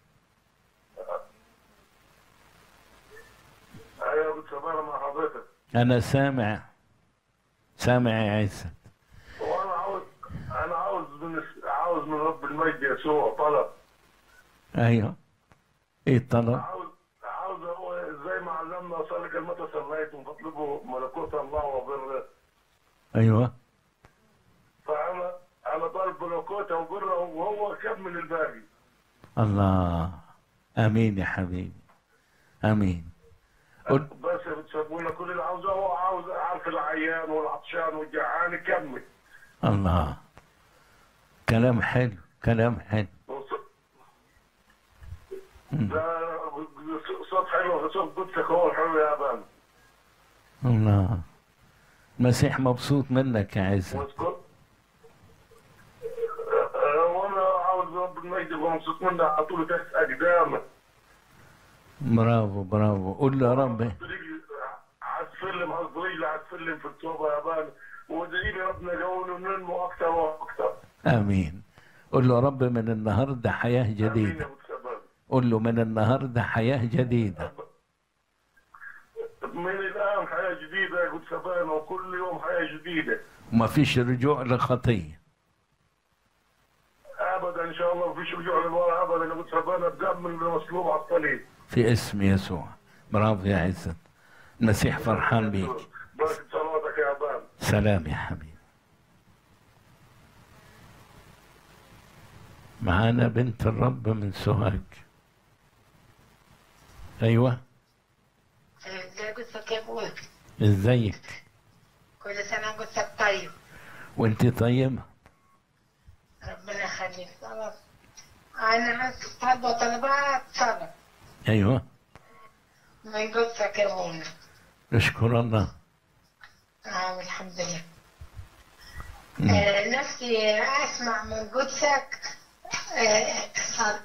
ايوه بتصبر مع حضرتك انا سامع سامع يا عزت وانا عاوز انا عاوز من عاوز من رب المجد يسوع طلب ايوه ايه الطلب عاوز عاوز هو زي ما علمنا اصلي كلمة صليتم فاطلبوا ملكوت الله وبره ايوه فانا انا طالب ملكوته وبره وهو كمل الباقي الله امين يا حبيبي امين قل بس بتسمونا كل اللي عاوزه هو عاوز عارف العيان والعطشان والجعان يكمل الله كلام حلو كلام حلو ده صوت حلو صوت قدسك هو الحلو يا ابان الله المسيح مبسوط منك يا عزت واسكت أه، وانا عاوز رب المجد يبقى مبسوط مني على طول تحت اقدامه برافو برافو قول له يا رب على السلم قصدي رجلي على السلم في التوبه يا ابان وادعي لي ربنا يقول وننمو اكثر واكثر امين قول له رب من النهارده حياه جديده قول له من النهارده حياه جديده من الان حياه جديده يا قدس ابانا وكل يوم حياه جديده وما فيش رجوع لخطيه ابدا ان شاء الله مفيش رجوع للورا ابدا يا قدس ابانا بدم المصلوب على الصليب في اسم يسوع برافو يا عزت المسيح فرحان بيك بركه صلواتك يا ابان سلام يا حبيبي معانا بنت الرب من سوهاج ايوه ازاي قصتك يا ابونا ازيك كل سنة قصتك طيب وانت طيبه ربنا يخليك خلاص أنا بس طالبة طلبات صلاة ايوه من قصتك يا ابونا نشكر الله آه الحمد لله مم. آه نفسي أسمع من قدسك آه صلاة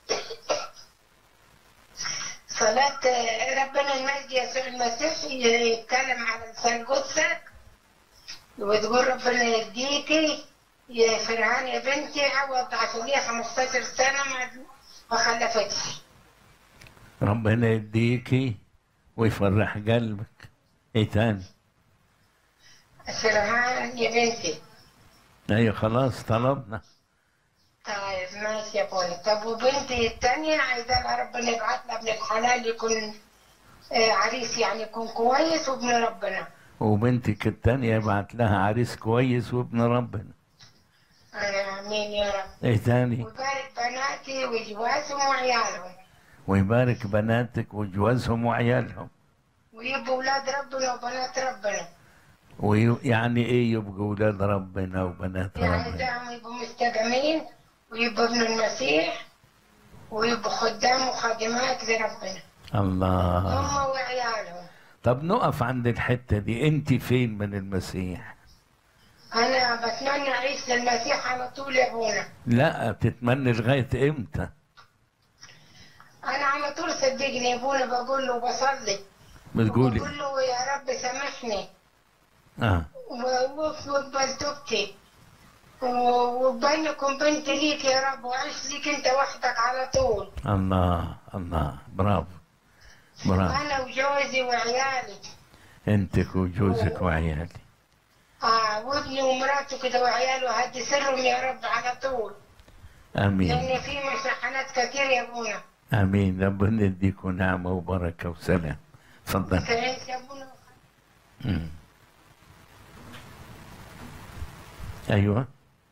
صلاة آه، ربنا المجد يسوع المسيح يتكلم على لسان قدسك وتقول ربنا يديكي يا فرعان يا بنتي عوض عشان ليها 15 سنة ما ما خلفتش ربنا يديكي ويفرح قلبك ايه تاني فرعان يا بنتي ايوه خلاص طلبنا طيب ماشي يا بوني طب وبنتي التانية عايزة لها ربنا يبعت لها ابن الحلال يكون آه، عريس يعني يكون كويس وابن ربنا وبنتك التانية يبعت لها عريس كويس وابن ربنا أنا آمين يا رب ايه تاني وبارك بناتي وجوازهم وعيالهم ويبارك بناتك وجوازهم وعيالهم ويبقوا ولاد ربنا وبنات ربنا ويعني ايه يبقوا ولاد ربنا وبنات يعني ربنا دائما يبقوا مستقيمين ويبقوا ابن المسيح ويبقوا خدام وخادمات لربنا الله هم وعيالهم طب نقف عند الحتة دي انت فين من المسيح أنا بتمنى أعيش للمسيح على طول يا أبونا لا بتتمنى لغاية امتى أنا على طول صدقني يا أبونا بقول له بصلي بتقولي بقول له يا رب سامحني اه واقبل توبتي و- وبينكم بنت ليك يا رب وعيش ليك أنت وحدك على طول الله الله برافو برافو أنا وجوزي وعيالي انتك وجوزك وعيالي آه وابني ومراته كده وعياله هدي سرهم يا رب على طول امين لأن في مشاحنات كتير يا أبونا امين ربنا يديكم نعمة وبركة وسلام تفضل تعيش يا أبونا مم. ايوه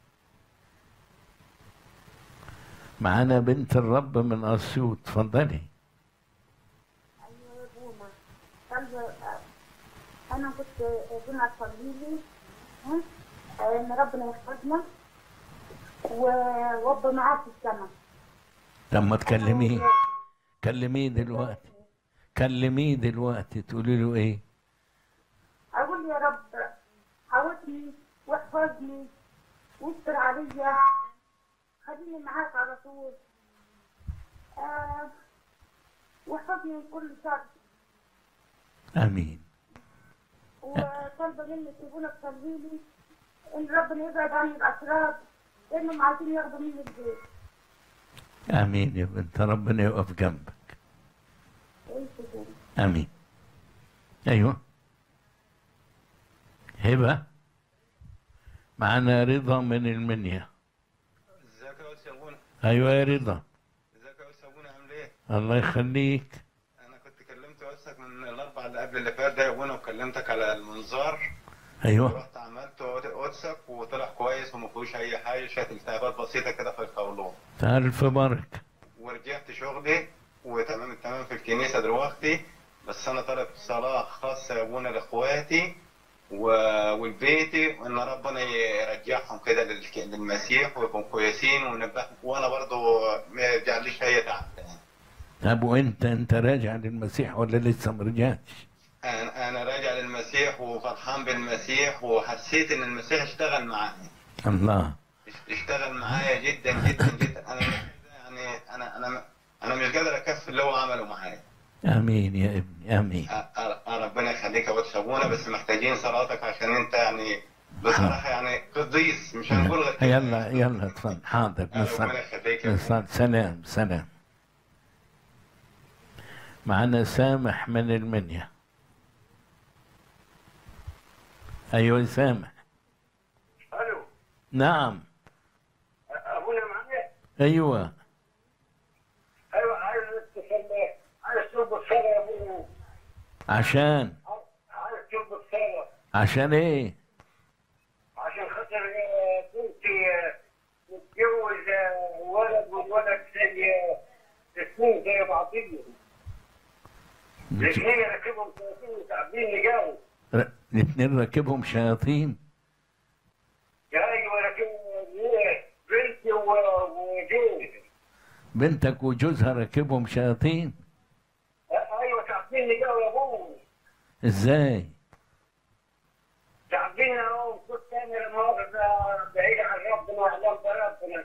معانا بنت الرب من اسيوط اتفضلي ايوه يا بونا قلب انا كنت ربنا تصلي لي ها؟ ان ربنا يحفظنا و- وابقى معاه في السماء طب ما تكلميه كلميه دلوقتي كلميه دلوقتي تقولي له ايه اقول يا رب عودني واحفظني واستر عليا خليني معاك على طول آه واحفظني من كل شر امين وطالبه منك يقولوا تصلي لي ان ربنا يبعد عني الاشرار لانهم عايزين ياخدوا مني البيت امين يا بنت ربنا يقف جنبك ايش كده امين ايوه هبه معانا رضا من المنيا ازيك يا استاذ ابونا ايوه يا رضا ازيك يا استاذ ابونا عامل ايه الله يخليك انا كنت كلمت وسك من الاربع اللي قبل اللي فات ده يا ابونا وكلمتك على المنظار ايوه رحت عملت واتسك وطلع كويس وما فيهوش اي حاجه شويه التهابات بسيطه كده في القولون الف بركه ورجعت شغلي وتمام التمام في الكنيسه دلوقتي بس انا طلبت صلاه خاصه يا ابونا لاخواتي و- ولبيتي وان ربنا يرجعهم كده للك- للمسيح ويبقوا كويسين ونبههم وانا برضو ما يرجعليش اي تعب تاني. طب وانت انت راجع للمسيح ولا لسه ما رجعتش انا انا راجع للمسيح وفرحان بالمسيح وحسيت ان المسيح اشتغل معايا الله اشتغل معايا جدا جدا جدا انا يعني انا انا انا مش قادر اكفي اللي هو عمله معايا امين يا ابني امين أ- أ- ربنا يخليك يا واد شابونا بس محتاجين صلاتك عشان انت يعني بصراحه يعني قديس مش هنقول غير كده. يلا يلا اتفضل حاضر ربنا نصلي يخليك يا نصلي سلام سلام معنا سامح من المنيا ايوه سامح الو نعم ابونا معايا ايوه ايوه عايز اتصل عايز تربط الصلاه يا ابونا عشان عايز تربط الصلاه عشان ايه عشان خاطر آه، بنتي آه، متجوز آه، ولد والولد زي آه، الاثنين زي بعضيهم الاثنين راكبهم 30 وتعبين جاوا ر- الاتنين راكبهم شياطين ايوه راكبهم آه، بنتي و- وجوزي بنتك وجوزها راكبهم شياطين آه، ايوه تعبين جاوا يا ابوي ازاي تعبين اهو كنت انا لما واقف بعيد عن ربنا واعلام بربنا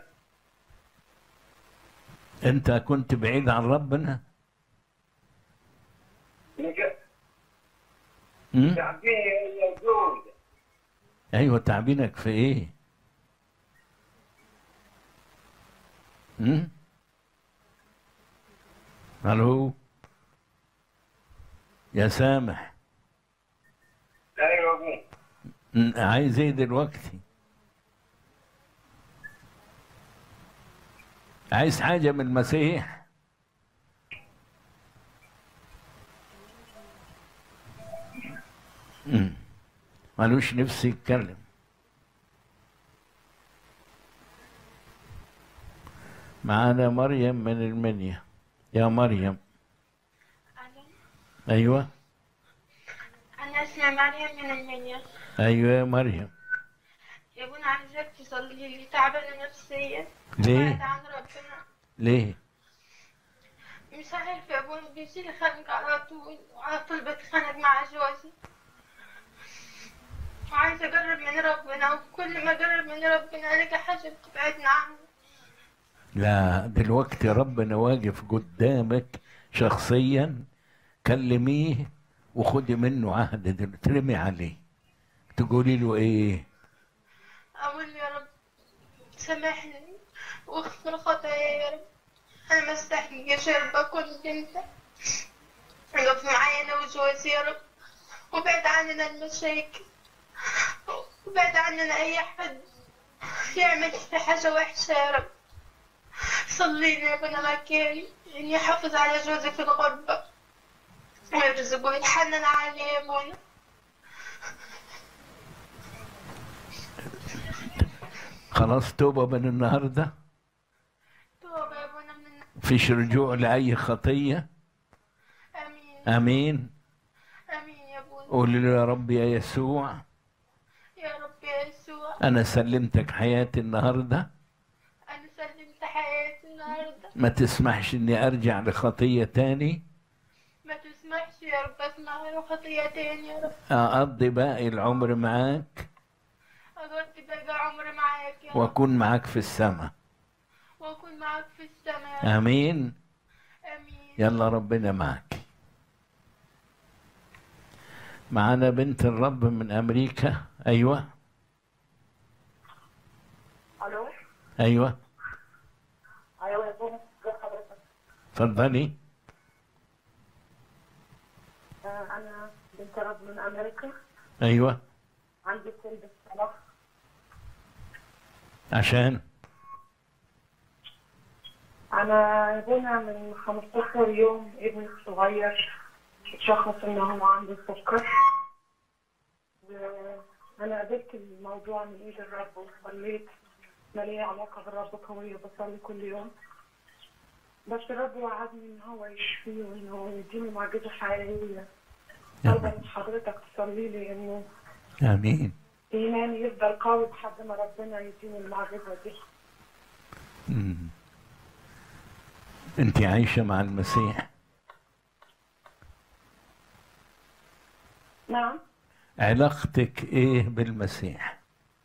انت كنت بعيد عن ربنا م? تعبين يا جوز ايوه تعبينك في ايه م? الو يا سامح ايوه يا ابوي م- عايز ايه دلوقتي عايز حاجة من المسيح م. ملوش نفس يتكلم معانا مريم من المنيا يا مريم ايوه أنا اسمي مريم من المنيا ايوه يا مريم يا ابونا عايزاك تصلي لي تعبانة نفسيا ليه؟ بعد عن ربنا ليه مش عارف يا ابونا بيجيلي خنق على طول وعلى طول بتخانق مع جوزي وعايزة أقرب من ربنا وكل ما أقرب من ربنا ألاقي حاجة بتبعدنا عنه لا دلوقتي ربنا واقف قدامك شخصيا كلميه وخدي منه عهد دل- ترمي عليه تقولي له ايه أقول يا رب سامحني واغفر خطاياي يا رب أنا ما استحقش يا رب أكون أنت اقف معايا أنا وجوزي يا رب وبعد عننا المشاكل وبعد عننا أي حد يعمل في حاجة وحشة يا رب صلينا يا ابونا مكاري إن يحافظ على جوزي في الغربة ويرزقه ويتحنن عليه يا ابونا خلاص توبة من النهاردة توبة يا ابونا من فيش رجوع لأي خطية آمين أمين آمين يا ابونا قولي له يا رب يا يسوع يا رب يا يسوع أنا سلمتك حياتي النهاردة أنا سلمت حياتي النهاردة ما تسمحش إني أرجع لخطية تاني ما تسمحش يا رب أسمع له خطية تاني يا رب أقضي باقي العمر معاك أقضي بقى عمري معاك يا رب وأكون معاك في السماء وأكون معاك في السماء يا رب آمين آمين يلا ربنا معك معانا بنت الرب من أمريكا أيوة الو أيوة ايوه يا بابا ازي حضرتك اتفضلي آه، انا بنت رب من امريكا أيوة عندي سن الصلاة عشان انا يا بونا من 15 يوم ابني الصغير اتشخص ان هو عنده السكر وانا قابلت الموضوع من ايد الرب وصليت ما لي علاقة بالرب قوية بصلي كل يوم بس الرب وعدني ان هو يشفيه وانه يديني معجزة حقيقية طالبة من حضرتك تصلي لي انه آمين ايماني يفضل قوي لحد ما ربنا يديني المعجزة دي مم. أنت عايشة مع المسيح نعم علاقتك إيه بالمسيح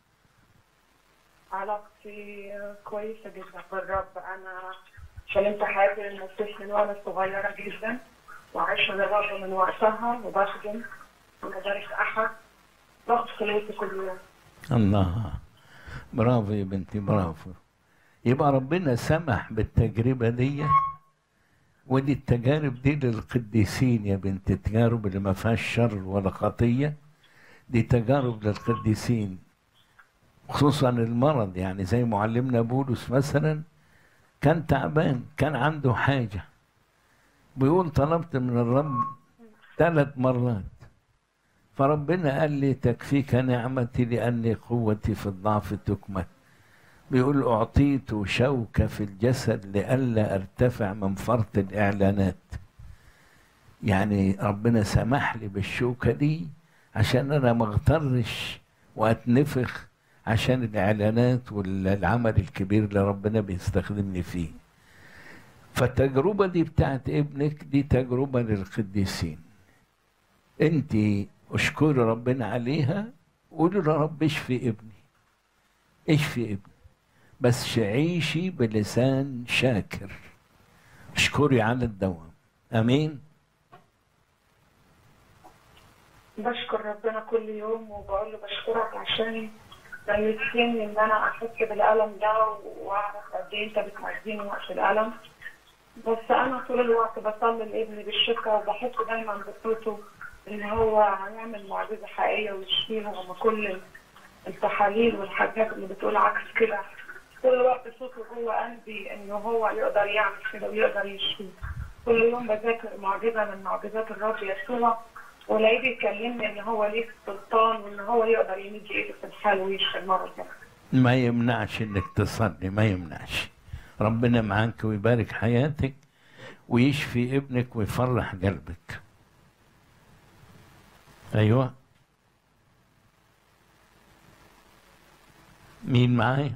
علاقتي كويسة جدا بالرب أنا سلمت حياتي للمسيح من وأنا صغيرة جدا وعايشة للرب من وقتها وبخدم وما بارك أحد باخد خلوتي كل يوم الله برافو يا بنتي برافو يبقى ربنا سمح بالتجربة دي ودي التجارب دي للقديسين يا بنت التجارب اللي ما فيهاش شر ولا خطية دي تجارب للقديسين خصوصا المرض يعني زي معلمنا بولس مثلا كان تعبان كان عنده حاجة بيقول طلبت من الرب ثلاث مرات فربنا قال لي تكفيك نعمتي لأني قوتي في الضعف تكمل بيقول أعطيت شوكة في الجسد لئلا أرتفع من فرط الإعلانات يعني ربنا سمح لي بالشوكة دي عشان أنا ما اغترش وأتنفخ عشان الإعلانات والعمل الكبير اللي ربنا بيستخدمني فيه فالتجربة دي بتاعت ابنك دي تجربة للقديسين انت اشكري ربنا عليها قولي يا رب اشفي ابني اشفي ابني بس عيشي بلسان شاكر اشكري على الدوام امين بشكر ربنا كل يوم وبقول له بشكرك عشان لمستني ان انا احس بالالم ده واعرف قد ايه انت بتعزيني وقت الالم بس انا طول الوقت بصلي لابني بالشفاء وبحس دايما بصوته ان هو هيعمل معجزه حقيقيه ويشفيه رغم كل التحاليل والحاجات اللي بتقول عكس كده طول الوقت صوته جوه قلبي ان هو يقدر يعمل كده ويقدر يشفيه كل يوم بذاكر معجزه من معجزات الرب يسوع ولاقيه بيكلمني ان هو ليه السلطان وان هو يقدر يمد ايده في الحال ويشفي المرض ده ما يمنعش انك تصلي ما يمنعش ربنا معاك ويبارك حياتك ويشفي ابنك ويفرح قلبك ايوه مين معايا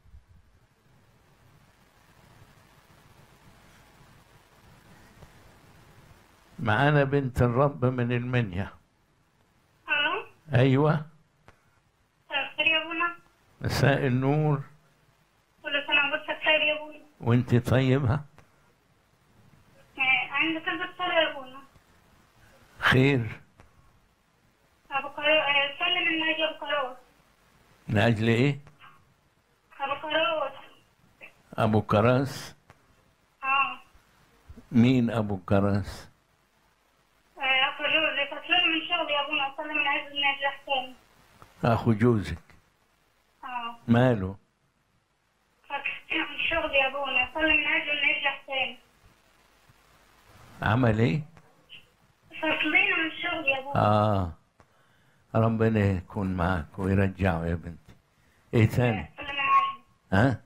معانا بنت الرب من المنيا الو ايوه خير يا ابونا مساء النور كل سنه وانت بخير يا ابونا وانت طيبه آه، عندي طلبة صلاة يا ابونا خير ابو قراء سلم من ناجي ابو قراء من اجل ايه ابو قراء ابو كراس اه مين ابو كراس آه، اخو جوزي فصلوني من شغلي يا ابونا صلي من عز النجاح تاني اخو جوزك اه ماله فصلوني من شغلي يا ابونا صلي من عز النجاح تاني عمل ايه فصلينا من شغلي يا ابونا اه ربنا يكون معك ويرجعه يا بنتي ايه تاني صلي من عز ها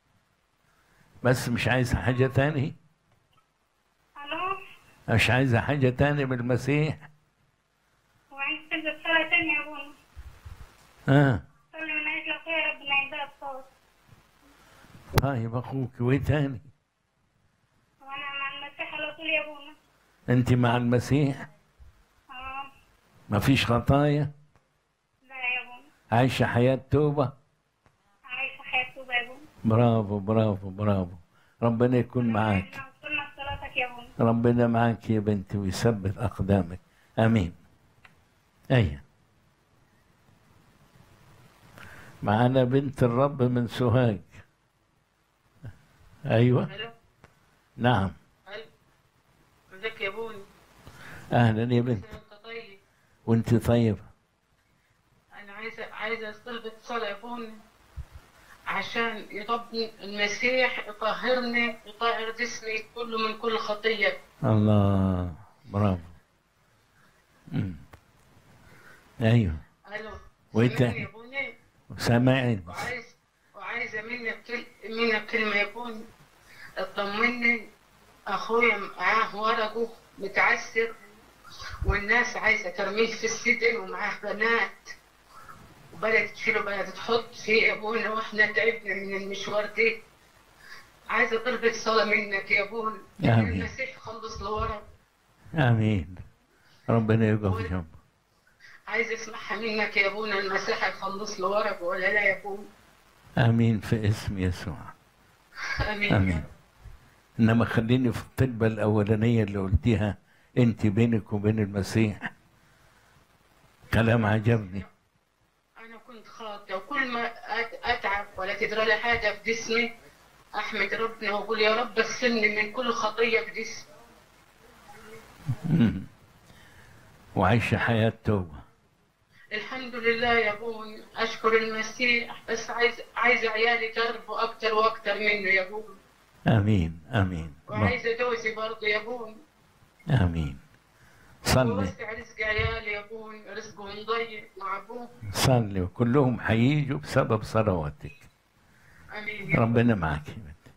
بس مش عايزة حاجة تاني الو مش عايزة حاجة تاني بالمسيح وعندي طلبة صلاة تانية يا ابونا ها صلي من عز الخير ربنا يهداك صوت طيب اخوك وايه تاني وانا مع المسيح على طول يا ابونا انت مع المسيح اه مفيش خطايا لا يا ابونا عايشة حياة توبة عايشة حياة توبة يا ابونا برافو برافو برافو ربنا يكون معاك وصلنا صلاتك يا ابونا ربنا معاك يا بنتي ويثبت أقدامك آمين أيوة معانا بنت الرب من سوهاج أيوة الو نعم الو ازيك يا بوني أهلا يا بنت انت طيب وانت طيبة انا عايزه عايزه طلبة صلاة يا بوني عشان يربي المسيح يطهرني يطهر جسمي كله من كل خطية الله برافو مم. أيوة الو وإيه سامعني تاني؟ يا بوني سامعين وعايز وعايزة منك كل... منك كلمة يا بوني اطمني اخويا معاه ورقه متعسر والناس عايزة ترميه في السجن ومعاه بنات وبلد تشيله بلد تحط فيه ابونا واحنا تعبنا من المشوار دي عايزة طلبة صلاة منك يا ابونا آمين. المسيح يخلص لورا آمين ربنا يقف جنبه عايز اسمعها منك يا ابونا المسيح يخلص لورا ولا لا يا ابونا آمين في اسم يسوع امين, آمين إنما خليني في الطلبة الأولانية اللي قلتيها أنت بينك وبين المسيح كلام عجبني انا كنت خاطئة ولا تدرى لي حاجة في جسمي أحمد ربنا وأقول يا رب اغسلني من كل خطية في جسمي مم. وعايشة حياة توبة الحمد لله يا ابوي أشكر المسيح بس عايز عايز عيالي يقربوا أكتر وأكتر منه يا ابوي آمين آمين وعايزة جوزي برضه يا ابوي آمين صلي ووسع رزق عيالي يا ابوي رزقهم ضيق مع ابوه صلي وكلهم هيجوا بسبب صلواتك امين يا ربنا معك يا بنتي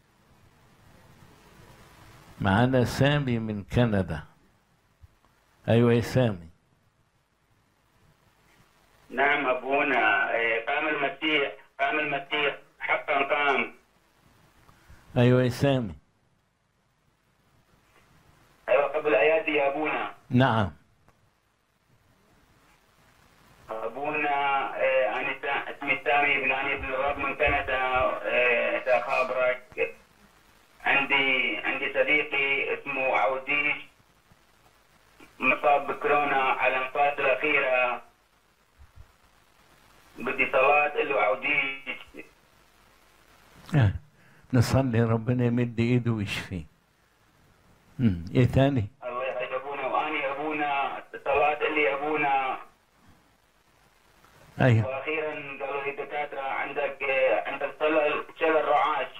معانا سامي من كندا ايوه يا سامي نعم أبونا إيه، قام المسيح قام المسيح حقا قام ايوه يا سامي أيوة قبل آياتي يا أبونا نعم أبونا إيه، أنا سا- اسمي سامي بن علي بن الرب من كندا إيه، أخابرك عندي عندي صديقي اسمه عوديش مصاب بكورونا على الانفاس الأخيرة بدي صلاة له عوديش آه. نصلي ربنا يمد ايده ويشفيه مم. ايه تاني الله يحيي ابونا واني ابونا صلاة اللي ابونا ايوه واخيرا قالوا لي الدكاتره عندك آه، عندك شلل شلل رعاش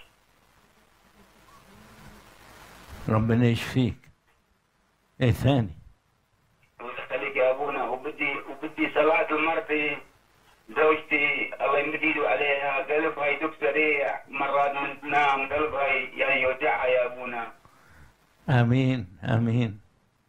ربنا يشفيك ايه ثاني الله يخليك يا ابونا وبدي وبدي صلاة لمرتي زوجتي الله يمد ايده عليها قلبها يدق سريع مرات من تنام قلبها يعني يوجعها يا ابونا امين امين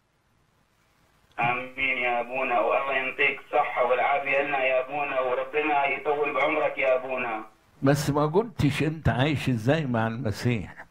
امين يا ابونا والله يعطيك الصحه والعافيه لنا يا ابونا وربنا يطول بعمرك يا ابونا بس ما قلتش انت عايش ازاي مع المسيح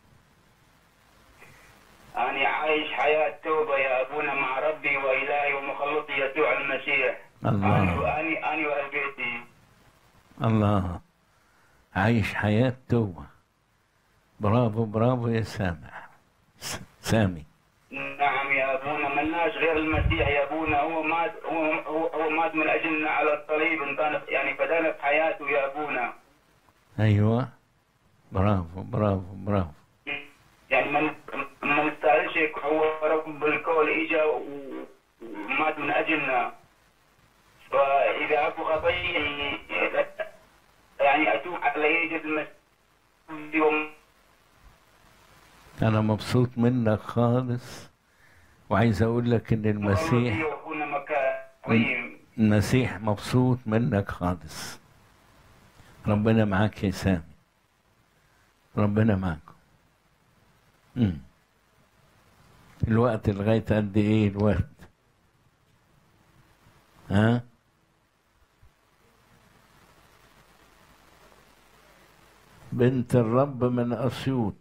أنا عايش حياة توبة يا أبونا مع ربي وإلهي ومخلصي يسوع المسيح الله. أنا وأني أنا وأهل بيتي الله عايش حياة توبة برافو برافو يا سامع س- سامي نعم يا أبونا ملناش غير المسيح يا أبونا هو مات هو هو, هو مات من أجلنا على الصليب انطانا يعني فدانا بحياته يا أبونا ايوه برافو برافو برافو يعني ما ما نستاهلش هيك، هو رب الكون إجا و- ومات من أجلنا فإذا أكو خطية يعني أتوب على يجد المسيح يوم انا مبسوط منك خالص وعايز اقول لك ان المسيح يكون مكان قوي المسيح مبسوط منك خالص ربنا معاك يا سامي ربنا معاكم مم. الوقت لغاية قد ايه الوقت ها بنت الرب من أسيوط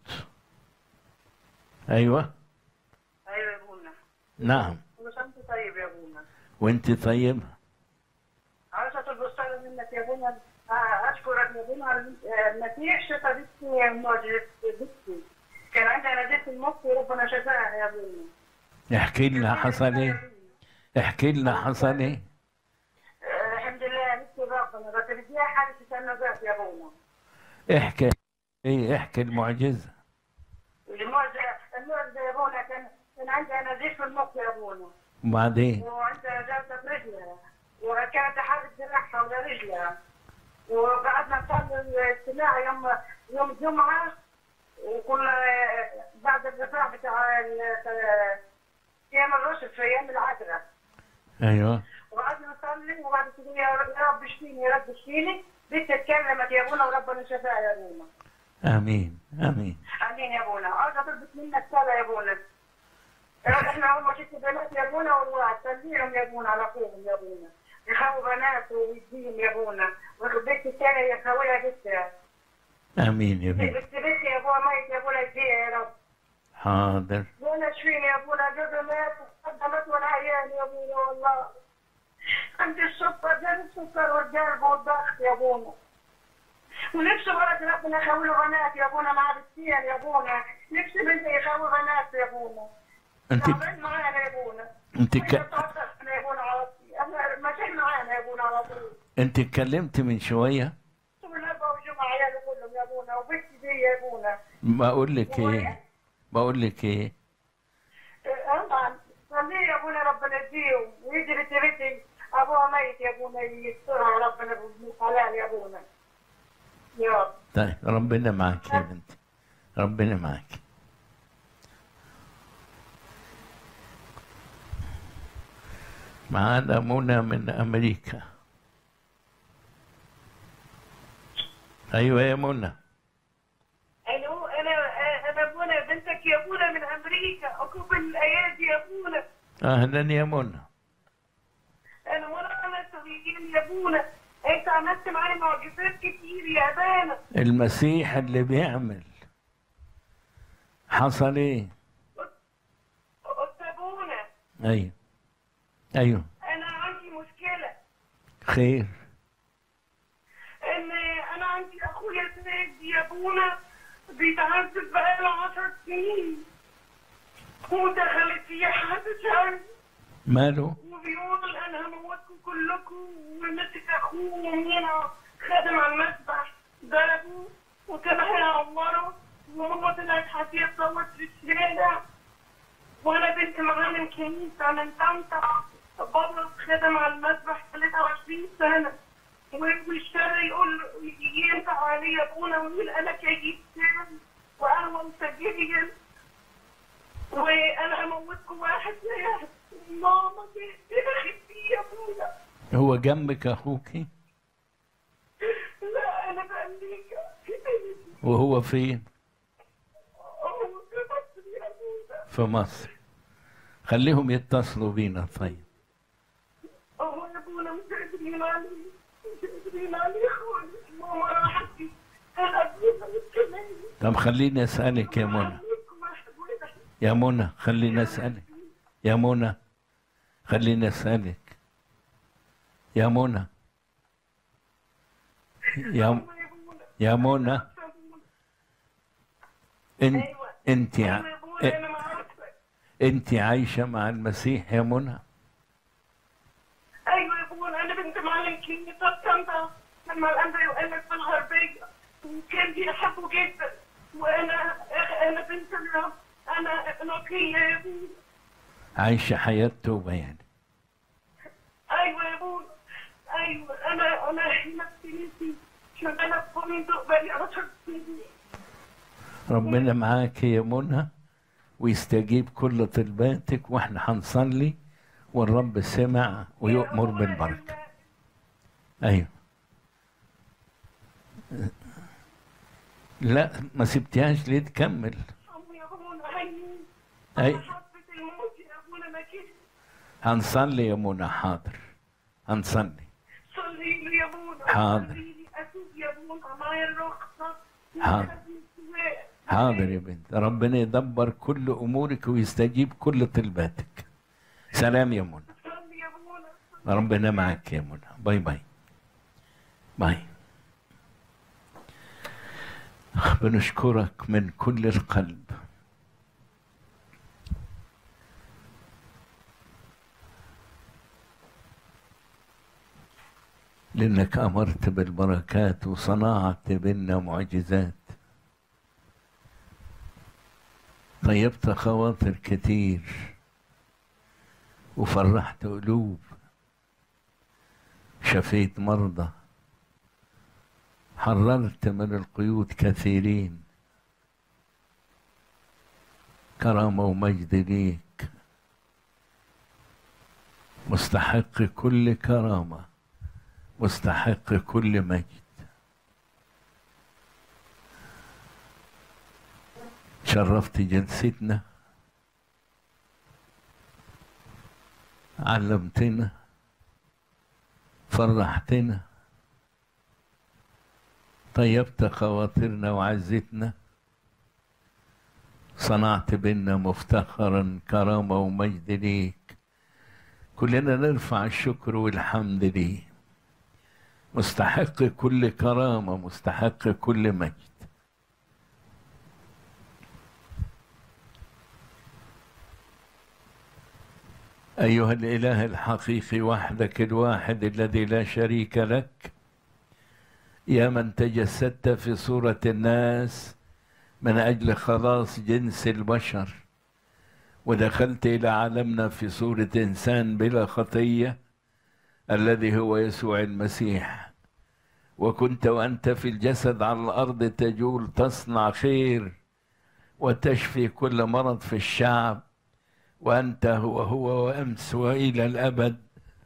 أيوة ايوه يا ابونا نعم مش انت طيب يا ابونا وانت طيبة عاوزه اطلب الصلاه منك يا ابونا آه، اشكرك يا ابونا على آه، المسيح شفى بنتي معجزه بنتي كان عندها نزيف المخ وربنا شفاها يا ابونا احكي لنا حصل ايه احكي لنا حصل ايه آه، الحمد لله نفسي ربنا بس بديها حاجه تسنبات يا ابونا احكي ايه احكي المعجزة المعجزه المعجزه يا ابونا كان كان عندها نزيف في المخ يا ابونا وبعدين وعندها جلطه في رجلها وكانت حاجه جراحها ولا رجلها وقعدنا نصلي الاجتماع يوم يوم الجمعه وكنا بعد الرفاع بتاع ال- ايام الرشد في ايام العذراء ايوه وقعدنا نصلي وبعد كده يا رب يا رب اشفيني يا رب اشفيني بنتي اتكلمت يا ابونا وربنا شفاها يا ابونا امين امين امين يا ابونا عاوزه اطلب منك صلاه يا ابونا احنا هم ست بنات يا ابونا والله تسليهم يا ابونا على اخوهم يا ابونا يخاووا بنات ويديهم يا ابونا والبنت الثانيه يخاويها بنتها امين يا بنت بنت بنتي يا ابوها ميت يا ابونا يديها يا رب حاضر وانا اشفيني يا ابونا جوزها مات قدمت وانا عيان يا ابونا والله عندي السكر جاب السكر والقلب والضغط يا ابونا ونفسي ولد ربنا يخاوي له بنات يا ابونا مع بنتين يا ابونا نفسي بنتي يخاوي بنات يا ابونا انت تعبان معانا يا ابونا انت ك... يا ابونا على طول احنا المسيح معانا يا ابونا على طول انت اتكلمت من شوية من 24 بقول لك ايه بقول لك ايه طبعا صلي يا ابونا ربنا يديهم ويجري تريتي ابوها ميت يا ابونا يسترها ربنا بالحلال يا ابونا يا رب طيب ربنا معاك يا بنتي ربنا معاك معانا منى من امريكا ايوه يا منى الو انا انا ابونا بنتك يا ابونا من امريكا اقبل الايادي يا ابونا اهلا يا منى انا وانا انا سوريين يا ابونا انت عملت معايا معجزات كتير يا ابانا المسيح اللي بيعمل حصل ايه قلت ابونا ايوه ايوه انا عندي مشكله خير ان انا عندي اخويا سيد يا ابونا بيتعذب بقاله عشر سنين ودخلت فيه حادث عندي ماله وبيقول انا هموتكم كلكم ومسك اخوه ومينا خادم على المسبح ضربه وكان هيعمره وماما طلعت حفيه تصوت في الشارع وانا بنت معلم كنيسه من طنطا بابا خادم على المسبح 23 سنه والشارع يقول له ينفع عليه يا ابونا ويقول انا كيف سام وقهوه مسجلين وانا هموتكم واحد زي ماما دخلت فيه يا ابونا هو جنبك اخوكي لا انا في امريكا وهو فين هو في مصر يا ابونا في مصر خليهم يتصلوا بينا طيب هو يا ابونا مش قادرين عليه مش قادرين عليه خالص ماما راحت فيه انا ابونا متكلم طب خليني اسالك يا منى يا منى خليني اسالك يا منى خليني اسالك يا منى يا يا منى انت انت ع- انت عايشه مع المسيح يا منى ايوه يا ابونا انا بنت معلم كنيسه طنطا لما الانبا يؤلف في الغربيه وكان بيحبه جدا وانا انا بنت الرب انا نقيه يا ابونا عايشه حياه توبه يعني ايوه يا ابونا ايوه انا انا هنا في كنيستي شغاله في فندق بقالي 10 سنين ربنا معاك يا منى ويستجيب كل طلباتك واحنا هنصلي والرب سمع ويؤمر بالبركه ايوه لا ما سبتيهاش ليه تكمل يا ابونا هيني اي حبة الموت يا ابونا ما كده هنصلي يا منى حاضر هنصلي صلي لي يا ابونا حاضر. صلي لي اتوب يا ابونا معايا الرخصه حاضر حاضر يا بنت ربنا يدبر كل امورك ويستجيب كل طلباتك سلام يا منى صلي يا ابونا ربنا معك يا منى باي باي باي بنشكرك من كل القلب لأنك أمرت بالبركات وصنعت بينا معجزات طيبت خواطر كتير وفرحت قلوب شفيت مرضى حررت من القيود كثيرين كرامة ومجد ليك مستحق كل كرامة مستحق كل مجد شرفت جلستنا علمتنا فرحتنا طيبت خواطرنا وعزتنا صنعت بينا مفتخرا كرامة ومجد ليك كلنا نرفع الشكر والحمد ليه مستحق كل كرامة مستحق كل مجد أيها الإله الحقيقي وحدك الواحد الذي لا شريك لك يا من تجسدت في صورة الناس من أجل خلاص جنس البشر ودخلت إلى عالمنا في صورة إنسان بلا خطية الذي هو يسوع المسيح وكنت وأنت في الجسد على الأرض تجول تصنع خير وتشفي كل مرض في الشعب وأنت هو هو وأمس وإلى الأبد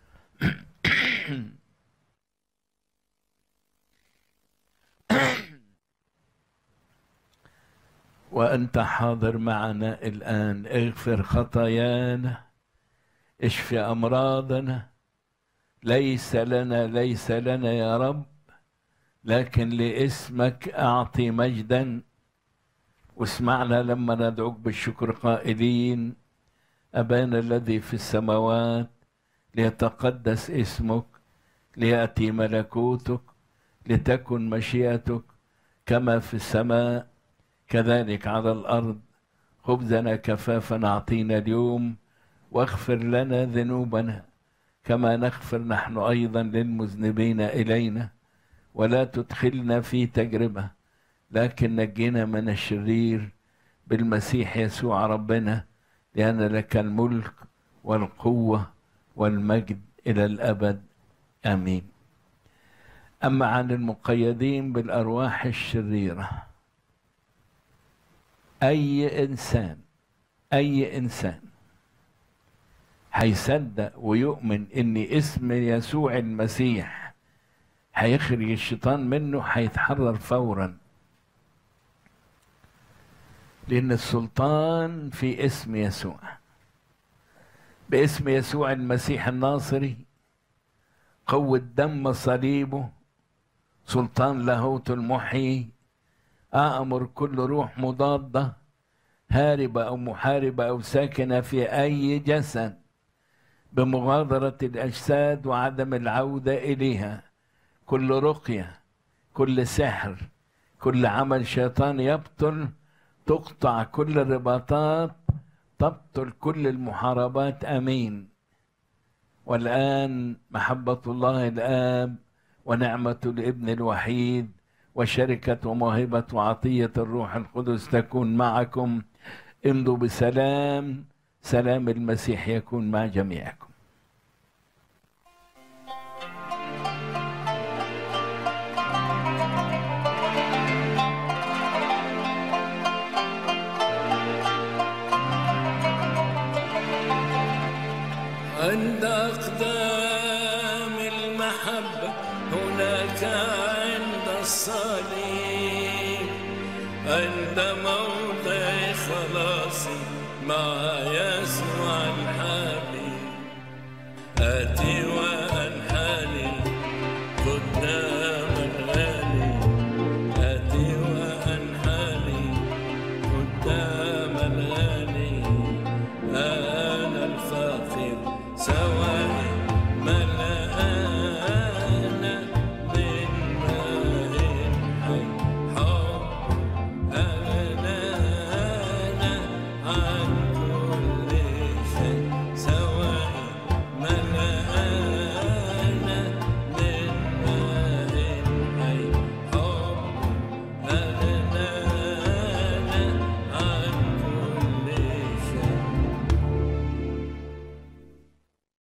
وأنت حاضر معنا الآن اغفر خطايانا اشفي أمراضنا ليس لنا ليس لنا يا رب لكن لاسمك أعطي مجدا واسمعنا لما ندعوك بالشكر قائلين أبانا الذي في السماوات ليتقدس اسمك ليأتي ملكوتك لتكن مشيئتك كما في السماء كذلك على الأرض خبزنا كفافا أعطينا اليوم واغفر لنا ذنوبنا كما نغفر نحن أيضا للمذنبين إلينا ولا تدخلنا في تجربة لكن نجينا من الشرير بالمسيح يسوع ربنا لأن لك الملك والقوة والمجد إلى الأبد آمين أما عن المقيدين بالأرواح الشريرة أي إنسان أي إنسان هيصدق ويؤمن إن اسم يسوع المسيح هيخرج الشيطان منه هيتحرر فورا لأن السلطان في اسم يسوع باسم يسوع المسيح الناصري قوة دم صليبه سلطان لاهوت المحيي أأمر كل روح مضادة هاربة أو محاربة أو ساكنة في أي جسد بمغادرة الأجساد وعدم العودة إليها كل رقية كل سحر كل عمل شيطان يبطل تقطع كل الرباطات تبطل كل المحاربات امين والان محبه الله الاب ونعمه الابن الوحيد وشركه وموهبه وعطيه الروح القدس تكون معكم امضوا بسلام سلام المسيح يكون مع جميعكم عند أقدام المحبة هناك عند الصليب عند موضع خلاصي مع يسوع الحبيب آتي وأنحني قدام الغالي آتي وأنحني قدام الغالي أنا الفقير سواء